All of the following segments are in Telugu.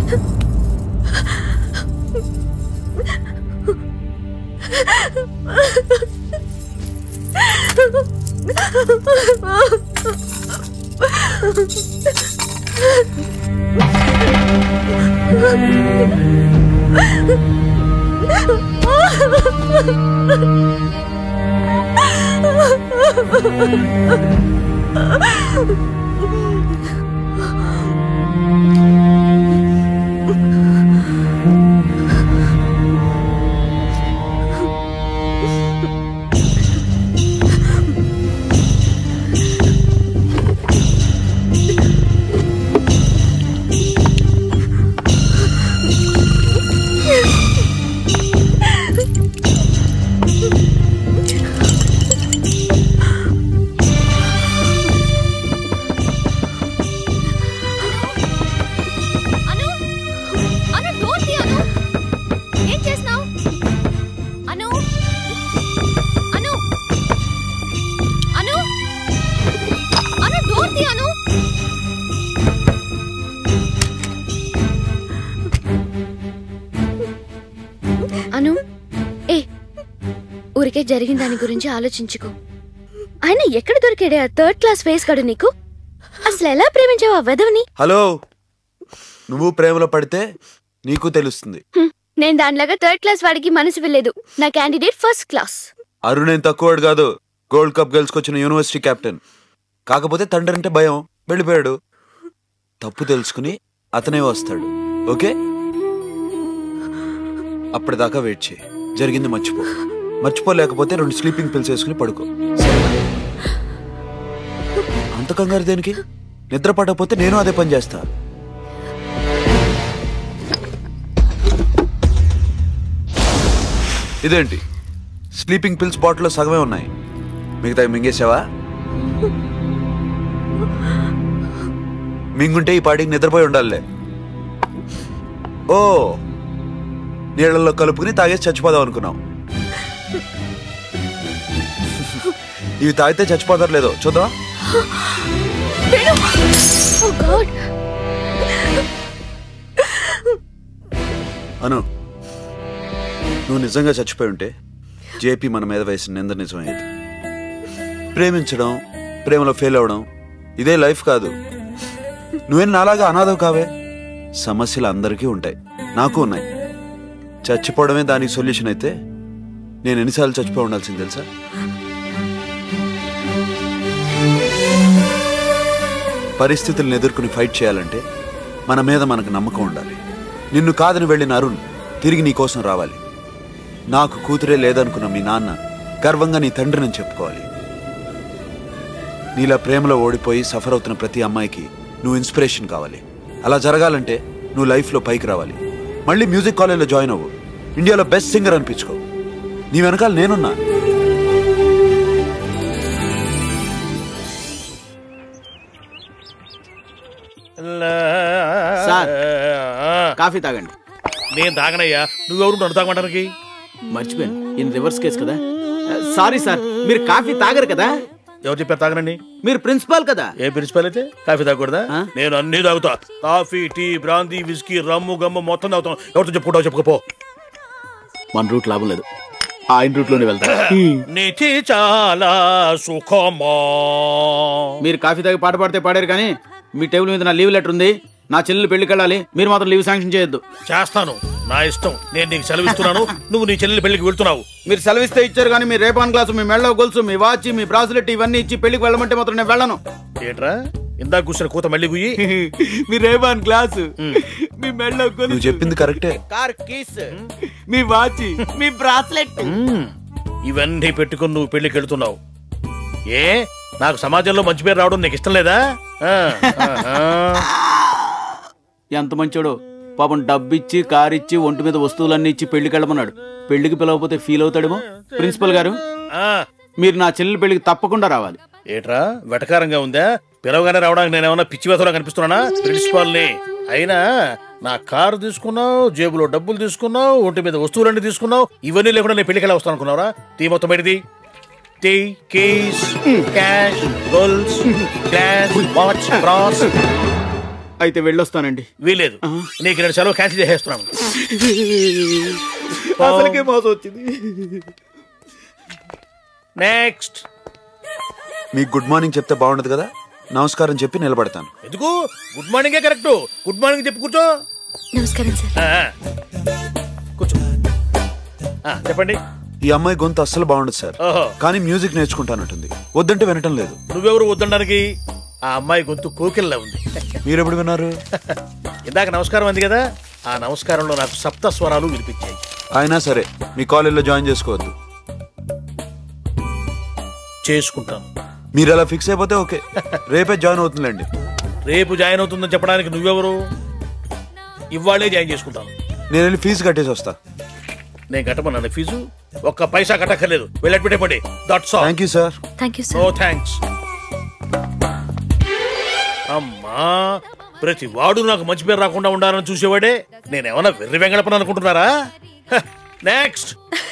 అను అను డోర్ తీ అను ఏం చేస్తున్నావు అను అను అను అను డోర్ తీ అను అను ఏ ఊరికే జరిగిన దాని గురించి ఆలోచించుకో ఆయన ఎక్కడ దొరికాడే ఆ థర్డ్ క్లాస్ ఫేస్ కాడు నీకు అసలు ఎలా ప్రేమించావు ఆ వెదవని హలో నువ్వు ప్రేమలో పడితే నీకు తెలుస్తుంది హ్మ్. నేను దానిలాగా థర్డ్ క్లాస్ వాడికి మనసు వెళ్ళలేదు నా క్యాండిడేట్ ఫస్ట్ క్లాస్ అరుణ్ ఏం తక్కువడు కాదు గోల్డ్ కప్ గెలుచుకొచ్చిన యూనివర్సిటీ కెప్టెన్ కాకపోతే తండ్రి అంటే భయం వెళ్ళిపోయాడు తప్పు తెలుసుకుని అతనే వస్తాడు ఓకే అప్పటిదాకా వెయిట్ చేయి జరిగింది మర్చిపో మర్చిపోలేకపోతే రెండు స్లీపింగ్ పిల్స్ వేసుకుని పడుకో అంత కంగారు దేనికి నిద్ర పడకపోతే నేను అదే పని చేస్తా ఇదేంటి స్లీపింగ్ పిల్స్ బాటిల్లో సగమే ఉన్నాయి మిగతా మింగేసావా మింగుంటే ఈ పాటికి నిద్రపోయి ఉండాలిలే ఓ నీళ్ళల్లో కలుపుకుని తాగేసి చచ్చిపోదాం అనుకున్నాం ఇవి తాగితే చచ్చిపోతారు లేదో చూద్దాం ఓ గాడ్ అను నువ్వు నిజంగా చచ్చిపోయి ఉంటే జేపీ మన మీద వేసిన నింద నిజమయ్యేది ప్రేమించడం ప్రేమలో ఫెయిల్ అవడం ఇదే లైఫ్ కాదు నువ్వేం నాలాగా అనాథవు కావే సమస్యలు అందరికీ ఉంటాయి నాకు ఉన్నాయి చచ్చిపోవడమే దానికి సొల్యూషన్ అయితే నేను ఎన్నిసార్లు చచ్చిపోయి ఉండాల్సింది తెలుసా పరిస్థితులను ఎదుర్కొని ఫైట్ చేయాలంటే మన మీద మనకు నమ్మకం ఉండాలి నిన్ను కాదని వెళ్ళిన అరుణ్ తిరిగి నీ కోసం రావాలి నాకు కూతురే లేదనుకున్న మీ నాన్న గర్వంగా నీ తండ్రిని చెప్పుకోవాలి నీలా ప్రేమలో ఓడిపోయి సఫర్ అవుతున్న ప్రతి అమ్మాయికి నువ్వు ఇన్స్పిరేషన్ కావాలి అలా జరగాలంటే నువ్వు లైఫ్లో పైకి రావాలి మళ్ళీ మ్యూజిక్ కాలేజ్లో జాయిన్ అవ్వు ఇండియాలో బెస్ట్ సింగర్ అనిపించుకో నీ వెనకాల నేనున్నా సార్. కాఫీ తాగండి నేను తాగనయ్యా నువ్వెవరు నన్ను తాగమంటానికి మర్చిపోయాను ఇన్ రివర్స్ కేసు కదా సారీ సార్ మీరు కాఫీ తాగరు కదా ఎవరు చెప్పారు తాగనండి మీరు ప్రిన్సిపాల్ కదా ఏ ప్రిన్సిపల్ అయితే కాఫీ తాగకూడదా ఆ? నేను అన్ని తాగుతా coffee tea brandy whisky rum gum మొత్తం తాగుతాను ఎవరితో చెప్పుకుంటావు చెప్పుకోపో మన రూట్ లాభం లేదు ఆయన రూట్ లోనే వెళ్తా నీతి చాలా సుఖమా మీరు కాఫీ తాగి పాట పాడితే పాడారు కానీ మీ టేబుల్ మీద నా లీవ్ లెటర్ ఉంది నా చెల్లెలు పెళ్లికి వెళ్ళాలి మీరు మాత్రం లీవ్ శాంక్షన్ చేయొద్దు చేస్తాను నా ఇష్టం నేను నీకు సెలవిస్తున్నాను నువ్వు నీ చెల్లెలి పెళ్లికి వెళ్తున్నావు మీరు సెలవిస్తే ఇచ్చారు కానీ మీ రేపాన్ గ్లాసు మీ మెళ్ళ గొలుసు మీ వాచ్ మీ బ్రాస్లెట్ ఇవన్నీ ఇచ్చి పెళ్లికి వెళ్ళమంటే మాత్రం నేను వెళ్ళను ఏంట్రా ఇందాక కూర్చున్న కూత మళ్ళీ గుయ్యి మీ రేపాన్ గ్లాసు మీ మెళ్ళ నువ్వు చెప్పింది కరెక్టే కార్ కీస్ మీ వాచ్ మీ బ్రాస్లెట్ మ్మ్. ఇవన్నీ పెట్టుకుని నువ్వు పెళ్లికి వెళ్తున్నావు ఏ నాకు సమాజంలో మంచి పేరు రావడం నీకు ఇష్టం లేదా ఆ, ఆహా. ఎంత మంచోడో పాపం డబ్బిచ్చి కార్ ఇచ్చి ఒంటి మీద వస్తువులన్నీ ఇచ్చి పెళ్లికి వెళ్ళమన్నాడు పెళ్లికి పిలవకపోతే ఫీల్ అవుతాడేమో ప్రిన్సిపల్ గారు ఆ, మీరు నా చెల్లెల పెళ్లికి తప్పకుండా రావాలి ఏట్రా వెటకారంగా ఉందా పిలవగానే రావడానికి నేను ఏమన్నా పిచ్చి వేతలో కనిపిస్తున్నానా ప్రిన్సిపాల్ ని అయినా నా కారు తీసుకున్నావు జేబులో డబ్బులు తీసుకున్నావు ఒంటి మీద వస్తువులన్నీ తీసుకున్నావు ఇవన్నీ లేకుండా నేను పెళ్లికి వస్తాను అనుకున్నావురా తీ మొత్తం బయటిది టీ కేస్ క్యాష్ గోల్స్ గ్లాస్ వాచ్ బ్రాస్ అయితే వెళ్ళొస్తానండి వీలేదు నీకు నేను సెలవు క్యాన్సిల్ చేసేస్తున్నాను అసలుకే మోసం వచ్చింది నెక్స్ట్ మీకు గుడ్ మార్నింగ్ చెప్తే బాగుండదు కదా నమస్కారం చెప్పి నిలబడతాను ఎందుకు గుడ్ మార్నింగే కరెక్ట్ గుడ్ మార్నింగ్ చెప్పి కూర్చో నమస్కారం సార్ ఆ, ఆ. కూర్చో ఆ, చెప్పండి ఈ అమ్మాయి గొంతు అస్సలు బాగుండదు సార్ ఓహో కానీ మ్యూజిక్ నేర్చుకుంటానంటుంది వద్దంటే వినటం లేదు నువ్వెవరు వద్దనడానికి ఆ అమ్మాయి గొంతు కోకిల్లా ఉంది మీరెప్పుడు విన్నారు ఇందాక నమస్కారం అంది కదా ఆ నమస్కారంలో నాకు సప్త స్వరాలు వినిపించాయి అయినా సరే మీ కాలేజీలో జాయిన్ చేసుకోవద్దు చేసుకుంటాను మీరు అలా ఫిక్స్ అయిపోతే ఓకే రేపే జాయిన్ అవుతుందిలేండి రేపు జాయిన్ అవుతుందని చెప్పడానికి నువ్వెవరు ఇవాళే జాయిన్ చేసుకుంటాను నేను వెళ్ళి ఫీజు కట్టేసి వస్తా నేను కట్టమన్నాను ఫీజు ఒక్క పైసా కట్టక్కర్లేదు వెళ్ళి పెట్టేపండి that's all thank you sir thank you no sir thanks అమ్మా ప్రతి వాడు నాకు మంచి పేరు రాకుండా ఉండాలని చూసేవాడే నేనేమన్నా వెర్రి వెంగళపని అనుకుంటున్నారా నెక్స్ట్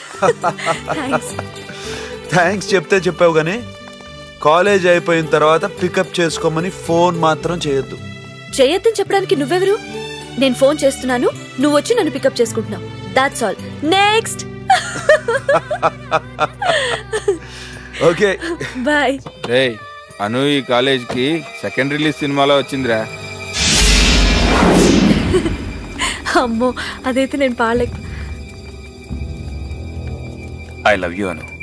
థ్యాంక్స్ చెప్తే చెప్పావు కానీ కాలేజ్ అయిపోయిన తర్వాత పికప్ చేసుకోమని ఫోన్ మాత్రం చేయొద్దు చేయొద్దని చెప్పడానికి నువ్వెవరు నేను ఫోన్ చేస్తున్నాను నువ్వు వచ్చి నన్ను పికప్ చేసుకుంటున్నావు that's all next okay bye రేయ్ అను ఈ కాలేజ్కి సెకండ్ రిలీజ్ సినిమాలో వచ్చిందిరా అమ్మో అదైతే నేను పాడలేక ఐ లవ్ యూ అను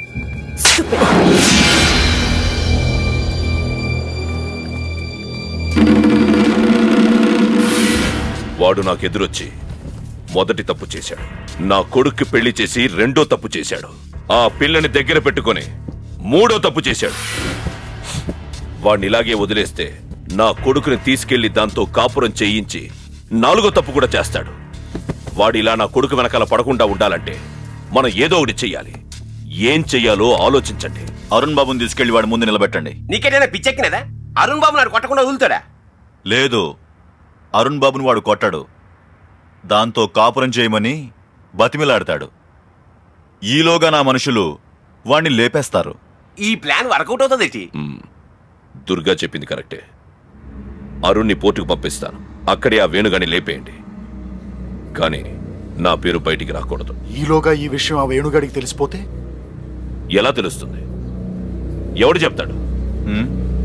వాడు నాకెదురొచ్చి మొదటి తప్పు చేశాడు నా కొడుక్కి పెళ్లి చేసి రెండో తప్పు చేశాడు ఆ పిల్లని దగ్గర పెట్టుకొని మూడో తప్పు చేశాడు వాడిని ఇలాగే వదిలేస్తే నా కొడుకుని తీసుకెళ్లి దాంతో కాపురం చేయించి నాలుగో తప్పు కూడా చేస్తాడు వాడు ఇలా నా కొడుకు వెనకాల పడకుండా ఉండాలంటే మనం ఏదో ఒకటి చెయ్యాలి ఏం చెయ్యాలో ఆలోచించండి అరుణ్ బాబుని తీసుకెళ్లి వాడి ముందు నిలబెట్టండి నీకేదైనా పిచ్చెక్కినదా అరుణ్ బాబు నాడు కొట్టకుండా వదులుతాడా లేదు అరుణ్ బాబుని వాడు కొట్టాడు దాంతో కాపురం చేయమని బతిమిలాడతాడు ఈలోగా నా మనుషులు వాణ్ణి లేపేస్తారు ఈ ప్లాన్ వర్కౌట్ అవుతుంది మ్మ్. దుర్గా చెప్పింది కరెక్టే అరుణ్ని పోర్టుకు పంపిస్తాను అక్కడే ఆ వేణుగాని లేపేయండి కానీ నా పేరు బయటికి రాకూడదు ఈలోగా ఈ విషయం ఆ వేణుగాడికి తెలిసిపోతే ఎలా తెలుస్తుంది ఎవడు చెప్తాడు హ్మ్?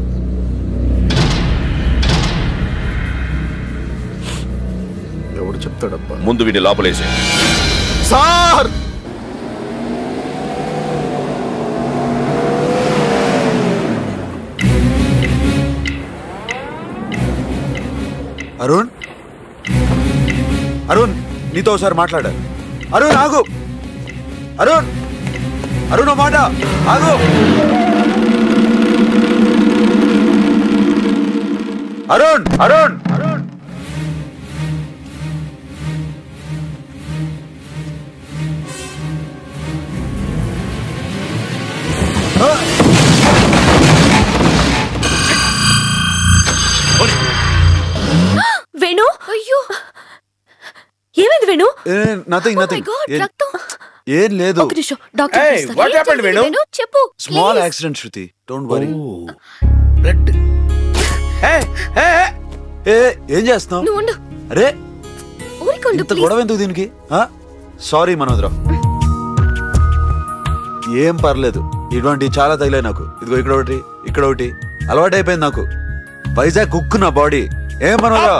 ఎవడు చెప్తాడబ్బా ముందు వీడిని లోపలేసే సార్ అరుణ్ అరుణ్ నీతో ఒకసారి మాట్లాడాలి అరుణ్ ఆగు అరుణ్ అరుణ్ ఓ మాట ఆగు అరుణ్ అరుణ్ అరుణ్ వేణు అయ్యో ఏమైంది Venu nothing Oh my nothing God, రక్తం ఏం లేదు ఒక నిమిషం డాక్టర్ Hey, పిలుస్తాను. what ఏం happened, జరిగింది, వేణు? చెప్పు small please. Accident Shruti don't worry blood ఏ ఏం చేస్తున్నావు నువ్వు ఉండు అరే ఊరికొండు ఇంత ప్లీజ్ గొడవ ఎందుకు దీనికి సారీ మనోజ్రావు ఏం పర్లేదు ఇటువంటి చాలా తగిలాయి నాకు ఇదిగో ఇక్కడ ఒకటి ఇక్కడ ఒకటి అలవాటు అయిపోయింది నాకు వైజాగ్ కుక్కు నా బాడీ ఏం మనోజ్రావు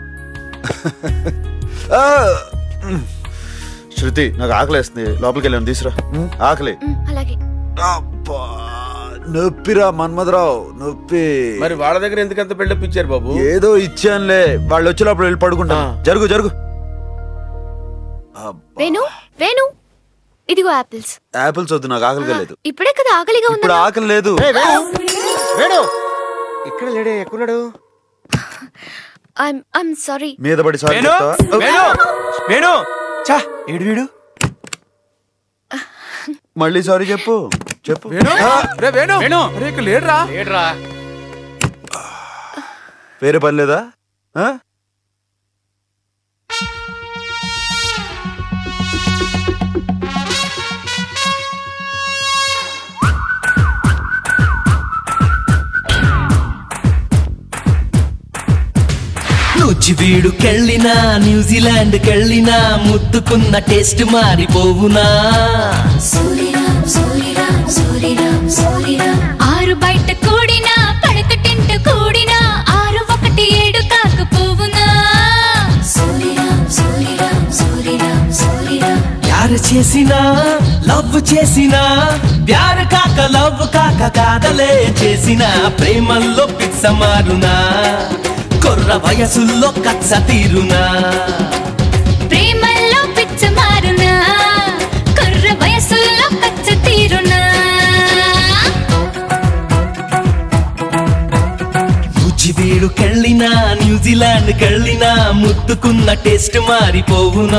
ఆ, మ్. శృతి నాకు ఆకలి వేస్తుంది లోపలికి వెళ్ళాను తీసురా మ్, ఆకలి మ్, అలాగే అబ్బా, నొప్పిరా మన్మధరావు నొప్పి మరి వాళ్ళ దగ్గర ఎందుకంత బిల్డప్ ఇచ్చారు బాబు ఏదో ఇచ్చానులే వాళ్ళు వచ్చేటప్పుడు వెళ్ళి పడుకుంటా ఆ. జరుగు జరుగు అబ్బా. వేణు వేణు ఇదిగో ఆపిల్స్ యాపిల్స్ వద్దు నాకు ఆకలిగా లేదు ఇప్పుడే కదా ఆకలిగా ఇప్పుడు ఉందా ఆకలి లేదు వేణు ఇక్కడ లేడే ఎక్కడున్నాడు ఐమ్ ఐమ్ సారీ మీద పడి సారీ వేణు చెప్తావా? వేణు వేణు చా ఏడు వీడు మళ్ళీ సారీ చెప్పు చెప్పు వేణు ఆ, రే వేణు వేణు రే ఇక్కడ లేడురా ఏడ్రా వేరే పని లేదా ఆ? నువ్వు నూజివీడుకెళ్ళినా న్యూజిలాండ్కెళ్ళినా ముద్దుకున్న టేస్ట్ మారిపోవునా ఆరు బయట కూడినా పడక టెంట్ కూడినా ఆరు ఒకటి ఏడు కాకపోవునా ప్యారు చేసినా లవ్ చేసినా ప్యారు కాక లవ్ కాక కాదలే చేసిన ప్రేమల్లో పిచ్చ మారునా కొర్ర వయసుల్లో కచ్చ తీరునా ప్రేమల్లో పిచ్చ మారునా కుర్ర వయసుల్లో కచ్చ తీరునా నూజివీడుకెళ్ళినా న్యూజిలాండ్కెళ్ళినా ముద్దుకున్న టేస్ట్ మారిపోవునా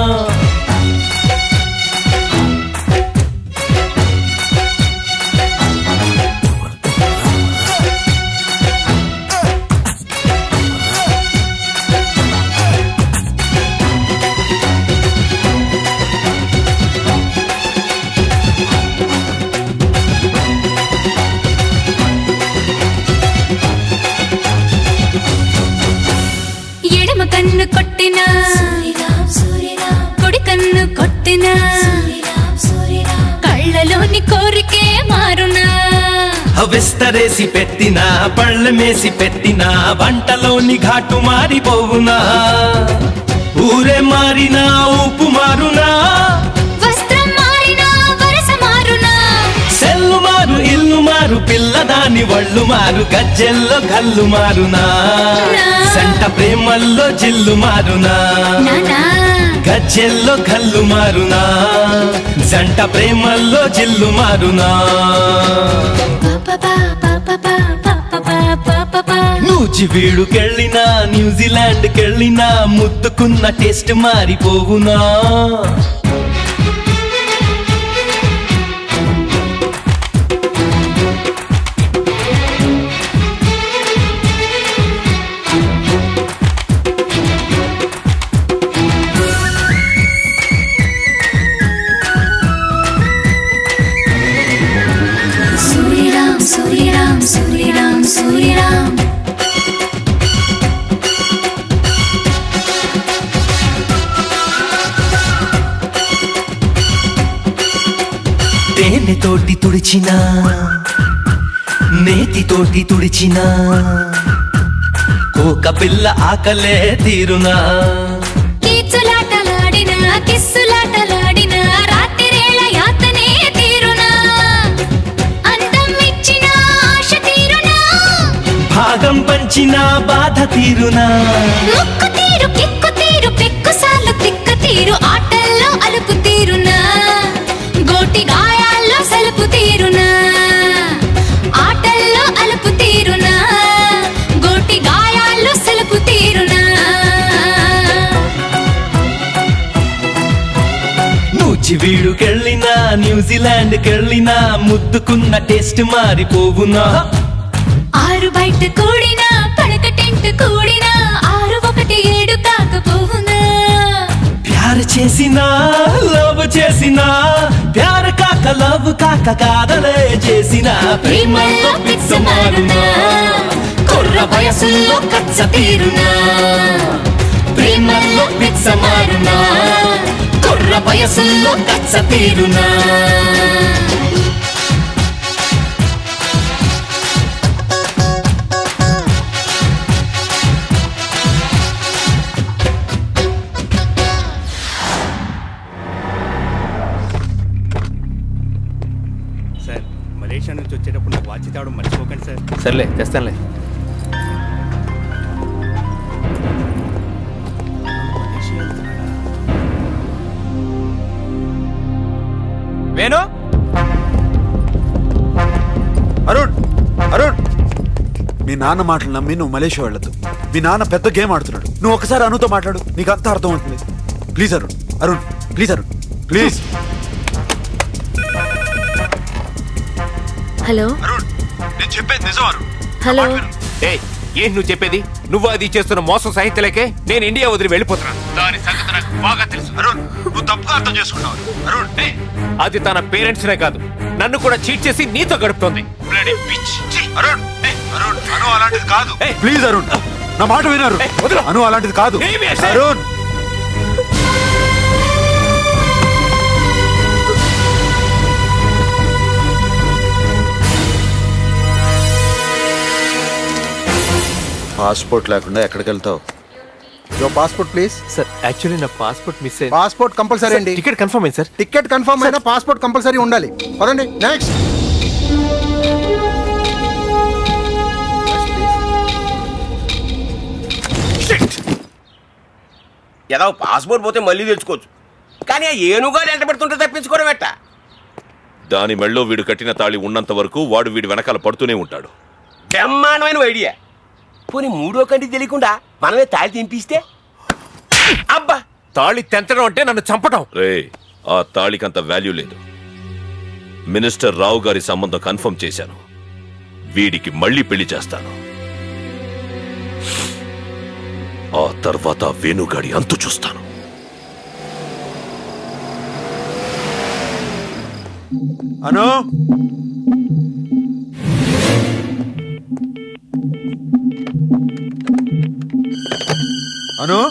ఎడమ కన్ను కొట్టినా కుడి కన్ను కొట్టినా కళ్ళలోని కోరికే మారునా విస్తరేసి పెట్టినా పళ్ళమేసి పెట్టినా వంటలోని ఘాటు మారిపోవునా ఊరే మారినా ఊపు మారునా వస్త్రం మారినా వరస మారునా సెల్లు మారు ఇల్లు మారు పిల్లదాని వళ్ళు మారు గజ్జెల్లో గల్లు మారునా సంట ప్రేమల్లో జిల్లు మారునా నానా గజ్జెల్లో కళ్ళు మారునా జంట ప్రేమల్లో జిల్లు మారునా నూజివీడుకెళ్ళినా న్యూజిలాండ్కెళ్ళినా ముద్దుకున్న టేస్ట్ మారిపోవునా సూర్యరామ్ సూర్యరామ్ సూర్యరామ్ సూర్యరామ్ తేనెతోటి తుడిచిన నేతితోటి తుడిచిన కోక పిల్ల ఆకలే తీరునా కీచులాటలాడినా కిస్సులాటలాడినా రాత్రిరేళ యాతనే తీరునా అందం ఇచ్చిన ఆశ తీరునా భాగం పంచిన బాధ తీరునా ముక్కు తీరు కిక్కు తీరు పెక్కుసార్లు తిక్కు తీరు ఆటల్లో అలుపు తీరునా గోటి గాయాల్లో సలుపు తీరునా ఆటల్లో అలుపు తీరునా గోటి గాయాల్లో సలుపు తీరునా నూజివీడుకెళ్ళినా న్యూజిలాండ్కెళ్ళినా ముద్దుకున్న టేస్ట్ మారిపోవునా ఆరు బయట కూడినా పడక టెంట్ కూడినా ఆరు ఒకటి ఏడు కాకపోవునా ప్యారు చేసినా లవ్ చేసినా ప్యారు కాక లవ్ కాక కాదలే చేసిన ప్రేమల్లో పిచ్చ మారునా కుర్ర వయసుల్లో కచ్చ తీరునా ప్రేమల్లో పిచ్చ మారునా కుర్ర వయసుల్లో కచ్చ తీరునా సార్ మలేషియా నుంచి వచ్చేటప్పుడు నాకు వాచ్ తేవడం మర్చిపోకండి సార్ సర్లే తెస్తానులే వేణు అరుణ్ అరుణ్ మీ నాన్న మాటలు నమ్మి నువ్వు మలేషియా వెళ్ళదు మీ నాన్న పెద్ద గేమ్ ఆడుతున్నాడు నువ్వు ఒకసారి అనుతో మాట్లాడు నీకు అంతా అర్థం అవుతుంది please Arun Arun please Arun please hello నేను చెప్పేది నిజం అరుణ్ హలో ఏయ్ ఏంటి నువ్వు చెప్పేది నువ్వు అది చేస్తున్న మోసం సాహిత్యలకే నేను ఇండియా వదిలి వెళ్ళిపోతున్నాను దాని సంగతి నాకు బాగా తెలుసు అరుణ్ నువ్వు తప్పుగా అర్థం చేసుకున్నావు అరుణ్ ఏయ్, అది తన పేరెంట్స్ నే కాదు నన్ను కూడా చీట్ చేసి నీతో గడుపుతోంది Bloody bitch. ఛీ! అరుణ్ ఏయ్, అరుణ్ అను అలాంటిది కాదు ప్లీజ్ అరుణ్ నా మాట వినారు అను అలాంటిది కాదు అరుణ్ పాస్పోర్ట్ లేకుండా ఎక్కడికి వెళ్తావు యో పాస్పోర్ట్ ప్లీజ్ సార్ యాక్చువల్లీ నా పాస్పోర్ట్ మిస్ అయింది పాస్పోర్ట్ కంపల్సరీ అండి టికెట్ కన్ఫర్మ్ అయింది సార్ టికెట్ కన్ఫర్మ్ అయినా పాస్పోర్ట్ కంపల్సరీ ఉండాలి పదండి నెక్స్ట్ ఏదో పాస్పోర్ట్ పోతే మళ్ళీ తెచ్చుకోవచ్చు కానీ ఆ ఏనుగాడు ఎంట పెడుతుంటే తప్పించుకోవడం ఎట్టా దాని మెళ్ళో వీడు కట్టిన తాళి ఉన్నంత వరకు వాడు వీడి వెనకాల పడుతూనే ఉంటాడు బ్రహ్మాండమైన ఐడియా పోనీ మూడో కంటి తెలియకుండా మనమే తాళి తింపిస్తే అబ్బా తాళి తెంచడం అంటే నన్ను చంపటం రే ఆ తాళికంత వాల్యూ లేదు మినిస్టర్ రావు గారి సంబంధం కన్ఫర్మ్ చేశాను వీడికి మళ్ళీ పెళ్లి చేస్తాను ఆ తర్వాత వేణుగాడి అంతు చూస్తాను అను అను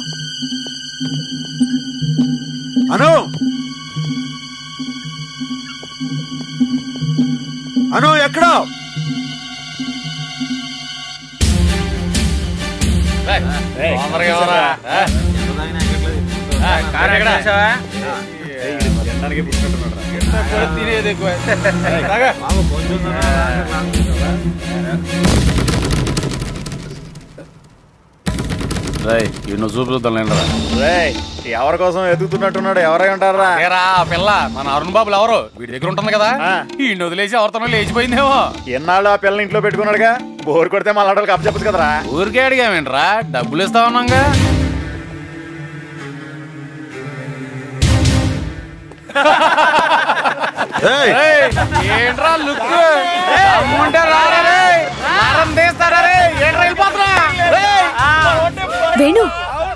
అను అను ఎక్కడ రేయ్ ఎన్నో చూపులుద్దాం రేయ్ ఎవరి కోసం ఎదుగుతున్నట్టున్నాడు ఎవరై ఉంటారా ఏరా ఆ పిల్ల మన అరుణ్ బాబులు ఎవరు వీడి దగ్గర ఉంటుంది కదా ఈ వదిలేసి ఎవరితోనో లేచిపోయిందేమో ఎన్నాళ్ళు ఆ పిల్లని ఇంట్లో పెట్టుకున్నాడుగా బోర్ కొడితే మళ్ళీ అడవులు కప్ప చెప్పచ్చు కదరా ఊరికే అడిగామేంట్రా డబ్బులు ఇస్తా ఉన్నాగా ఏంట్రా లుక్ అమ్ముంటే రారా రే నారం తీస్తారా రే ఏంట్రా వెళ్ళిపోతున్నా రేయ్! వేణు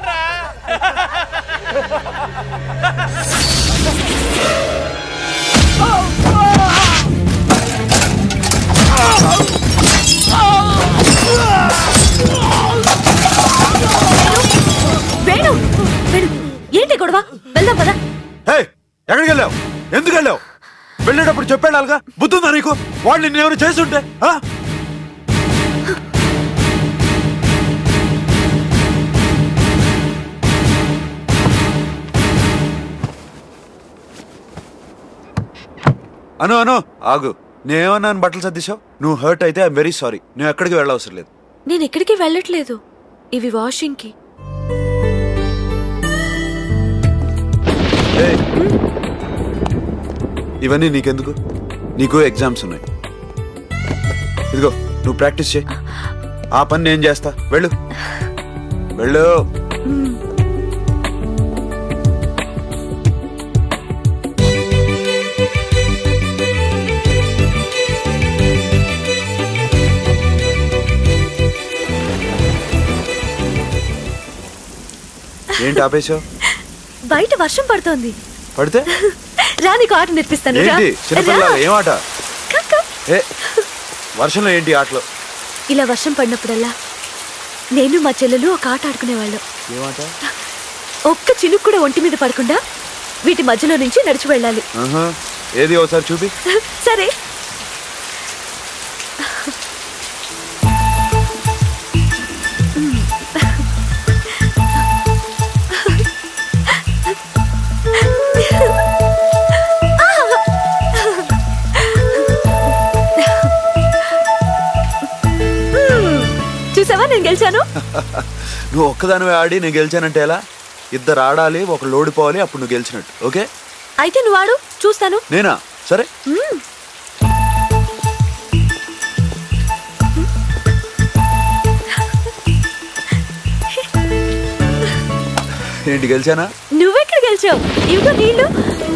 వేణు వేణు ఏంటి గొడవ వెళ్దాం పదా హే ఎక్కడికి వెళ్ళావు ఎందుకు వెళ్ళావు వెళ్ళేటప్పుడు చెప్పాడాలుగా బుద్ధుందా నీకు వాళ్ళు నిన్నేమైనా చేస్తుంటే ఆ? అను అను ఆగు నేనేమన్నాను బట్టలు సర్దిశావు నువ్వు హర్ట్ అయితే ఐఎమ్ వెరీ సారీ నువ్వు ఎక్కడికి వెళ్ళవసరం లేదు నేను ఎక్కడికి వెళ్ళట్లేదు ఇవి వాషింగ్ కి ఏయ్, ఇవన్నీ నీకెందుకు నీకు ఎగ్జామ్స్ ఉన్నాయి ఇదిగో నువ్వు ప్రాక్టీస్ చేయి ఆ పని నేను చేస్తా వెళ్ళు వెళ్ళు ఏంటి ఆపేశావు బయట వర్షం పడుతోంది పడితే రా నీకు ఆట నేర్పిస్తాను రా. ఏంటి చిన్నపిల్ల రా. ఏం ఆట ఏ వర్షంలో ఏంటి ఆటలో ఇలా వర్షం పడినప్పుడల్లా నేను మా చెల్లెలు ఒక ఆట ఆడుకునేవాళ్ళం ఏమాట ఒక్క చినుకు కూడా ఒంటి మీద పడకుండా వీటి మధ్యలో నుంచి నడిచి వెళ్ళాలి ఆహా. ఏది ఒకసారి చూపి సరే చూసావా నేను గెలిచాను నువ్వు ఒక్కదానివే ఆడి నేను గెలిచానంటే ఎలా ఇద్దరు ఆడాలి ఒక ఓడిపోవాలి అప్పుడు నువ్వు గెలిచినట్టు ఓకే అయితే నువ్వు ఆడు చూస్తాను నేనా సరే మ్మ్. ఏంటి గెలిచానా నువ్వెక్కడ గెలిచావు ఇవిగో నీళ్ళు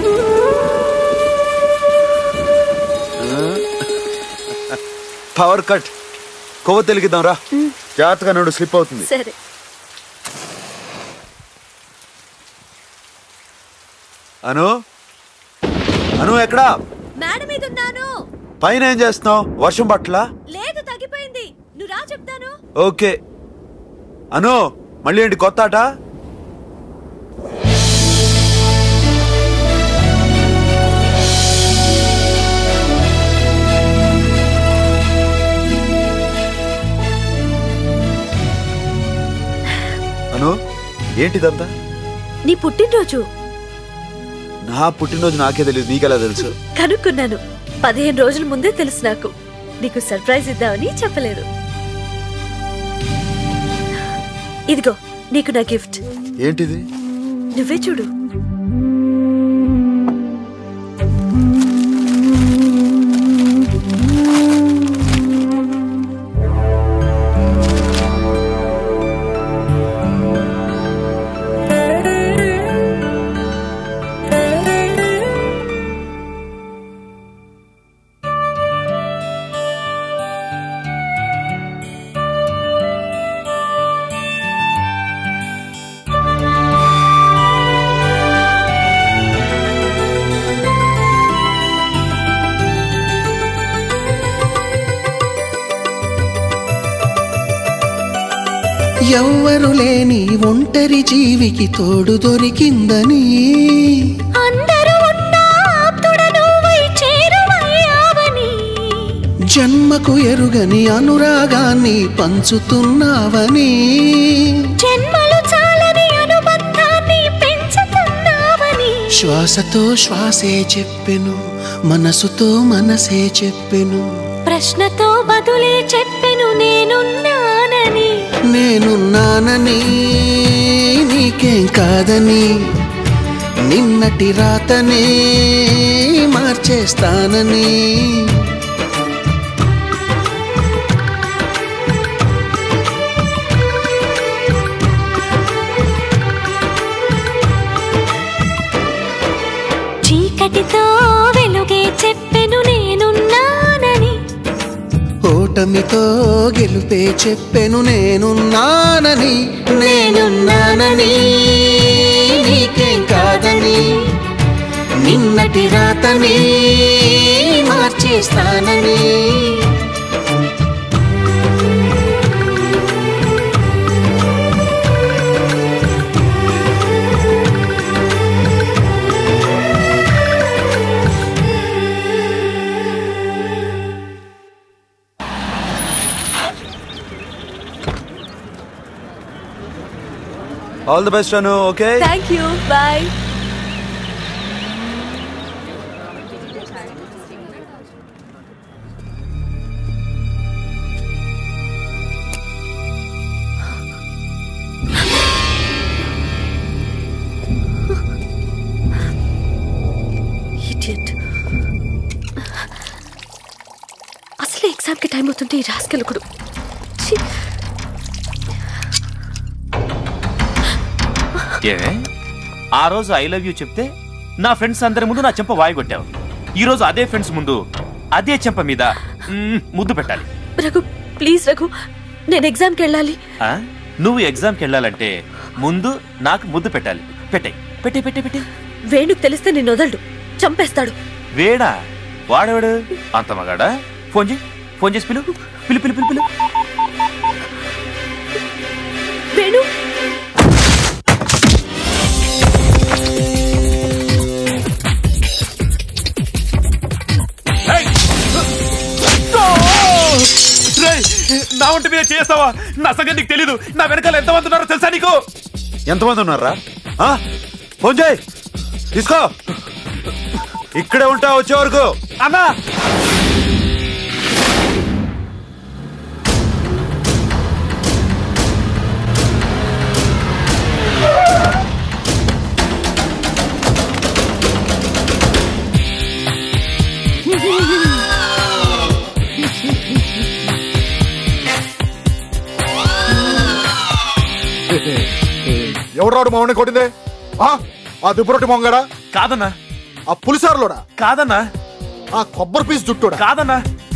పవర్ కట్ కొవ్వ తెలిగిద్దాం రా జాగ్రత్తగా నడు స్లిప్ అవుతుంది సరే అను అను ఎక్కడా మేడ మీద ఉన్నాను పైన ఏం చేస్తున్నావు వర్షం పట్ల లేదు తగ్గిపోయింది నువ్వు రా చెప్తాను ఓకే అను మళ్ళీ ఏంటి కొత్త ఆట అను ఏంటిదంతా నీ పుట్టినరోజు నా పుట్టినరోజు నాకే తెలియదు నీకెలా తెలుసు కనుక్కున్నాను పదిహేను రోజుల ముందే తెలుసు నాకు నీకు సర్ప్రైజ్ ఇద్దామని చెప్పలేదు ఇదిగో నీకు నా గిఫ్ట్ ఏంటిది నువ్వే చూడు ఎవ్వరు లేని ఒంటరి జీవికి తోడు దొరికిందని అందరూ ఉన్నా ఆప్తుడ నువ్వై చేరువయ్యావని జన్మకు ఎరుగని అనురాగాన్ని పంచుతున్నావని జన్మలు చాలని అనుబంధాన్ని పెంచుతున్నావని శ్వాసతో శ్వాసే చెప్పెను మనసుతో మనసే చెప్పెను ప్రశ్నతో బదులే చెప్పెను నేనున్నానని నేనున్నానని నీకేం కాదని నిన్నటి రాతనే మార్చేస్తానని చీకటితో వెలుగే చెప్పెను నేనున్నానని ఓటమితో గెలుపే చెప్పెను నేనున్నానని నేనున్నానని నీకేం కాదని నిన్నటి రాతని మార్చేస్తానని all the best Anu okay thank you bye Idiot. అసలే ఎగ్జామ్కి టైం అవుతుంటే ఈ రాసుకెళ్ళకుడు ఏమే ఆ రోజు ఐ లవ్ యూ చెప్తే నా ఫ్రెండ్స్ అందరి ముందు నా చెంప వాయిగొట్టావు ఈ రోజు అదే ఫ్రెండ్స్ ముందు అదే చెంప మీద మ్మ్, ముద్దు పెట్టాలి రఘు ప్లీజ్ రఘు నేను ఎగ్జామ్కి వెళ్ళాలి ఆ? నువ్వు ఎగ్జామ్కి వెళ్ళాలంటే ముందు నాకు ముద్దు పెట్టాలి పెట్టే పెట్టే పెట్టే పెట్టే వేణుకు తెలిస్తే నిన్ను వదలడు చంపేస్తాడు వేడా వాడేవాడు అంత మగాడా ఫోన్ చేయి ఫోన్ చేసి పిలు పిలు పిలు పిలు పిలు వేణు రేయ్, నా ఒంటి మీద చేస్తావా నా సంగతి నీకు తెలీదు నా వెనకాల ఎంతమంది ఉన్నారో తెలుసా నీకు ఎంతమంది ఉన్నారా ఆ? ఫోన్ చేయి తీసుకో ఇక్కడే ఉంటా వచ్చే వరకు అన్నా ఎవడు రాడు మామని కొట్టిందే ఆ? ఆ దుబ్బరొట్టి మొంగడా కాదన్నా ఆ పులిసారులోడా కాదన్నా ఆ కొబ్బరి పీస్ జుట్టుడా కాదన్నా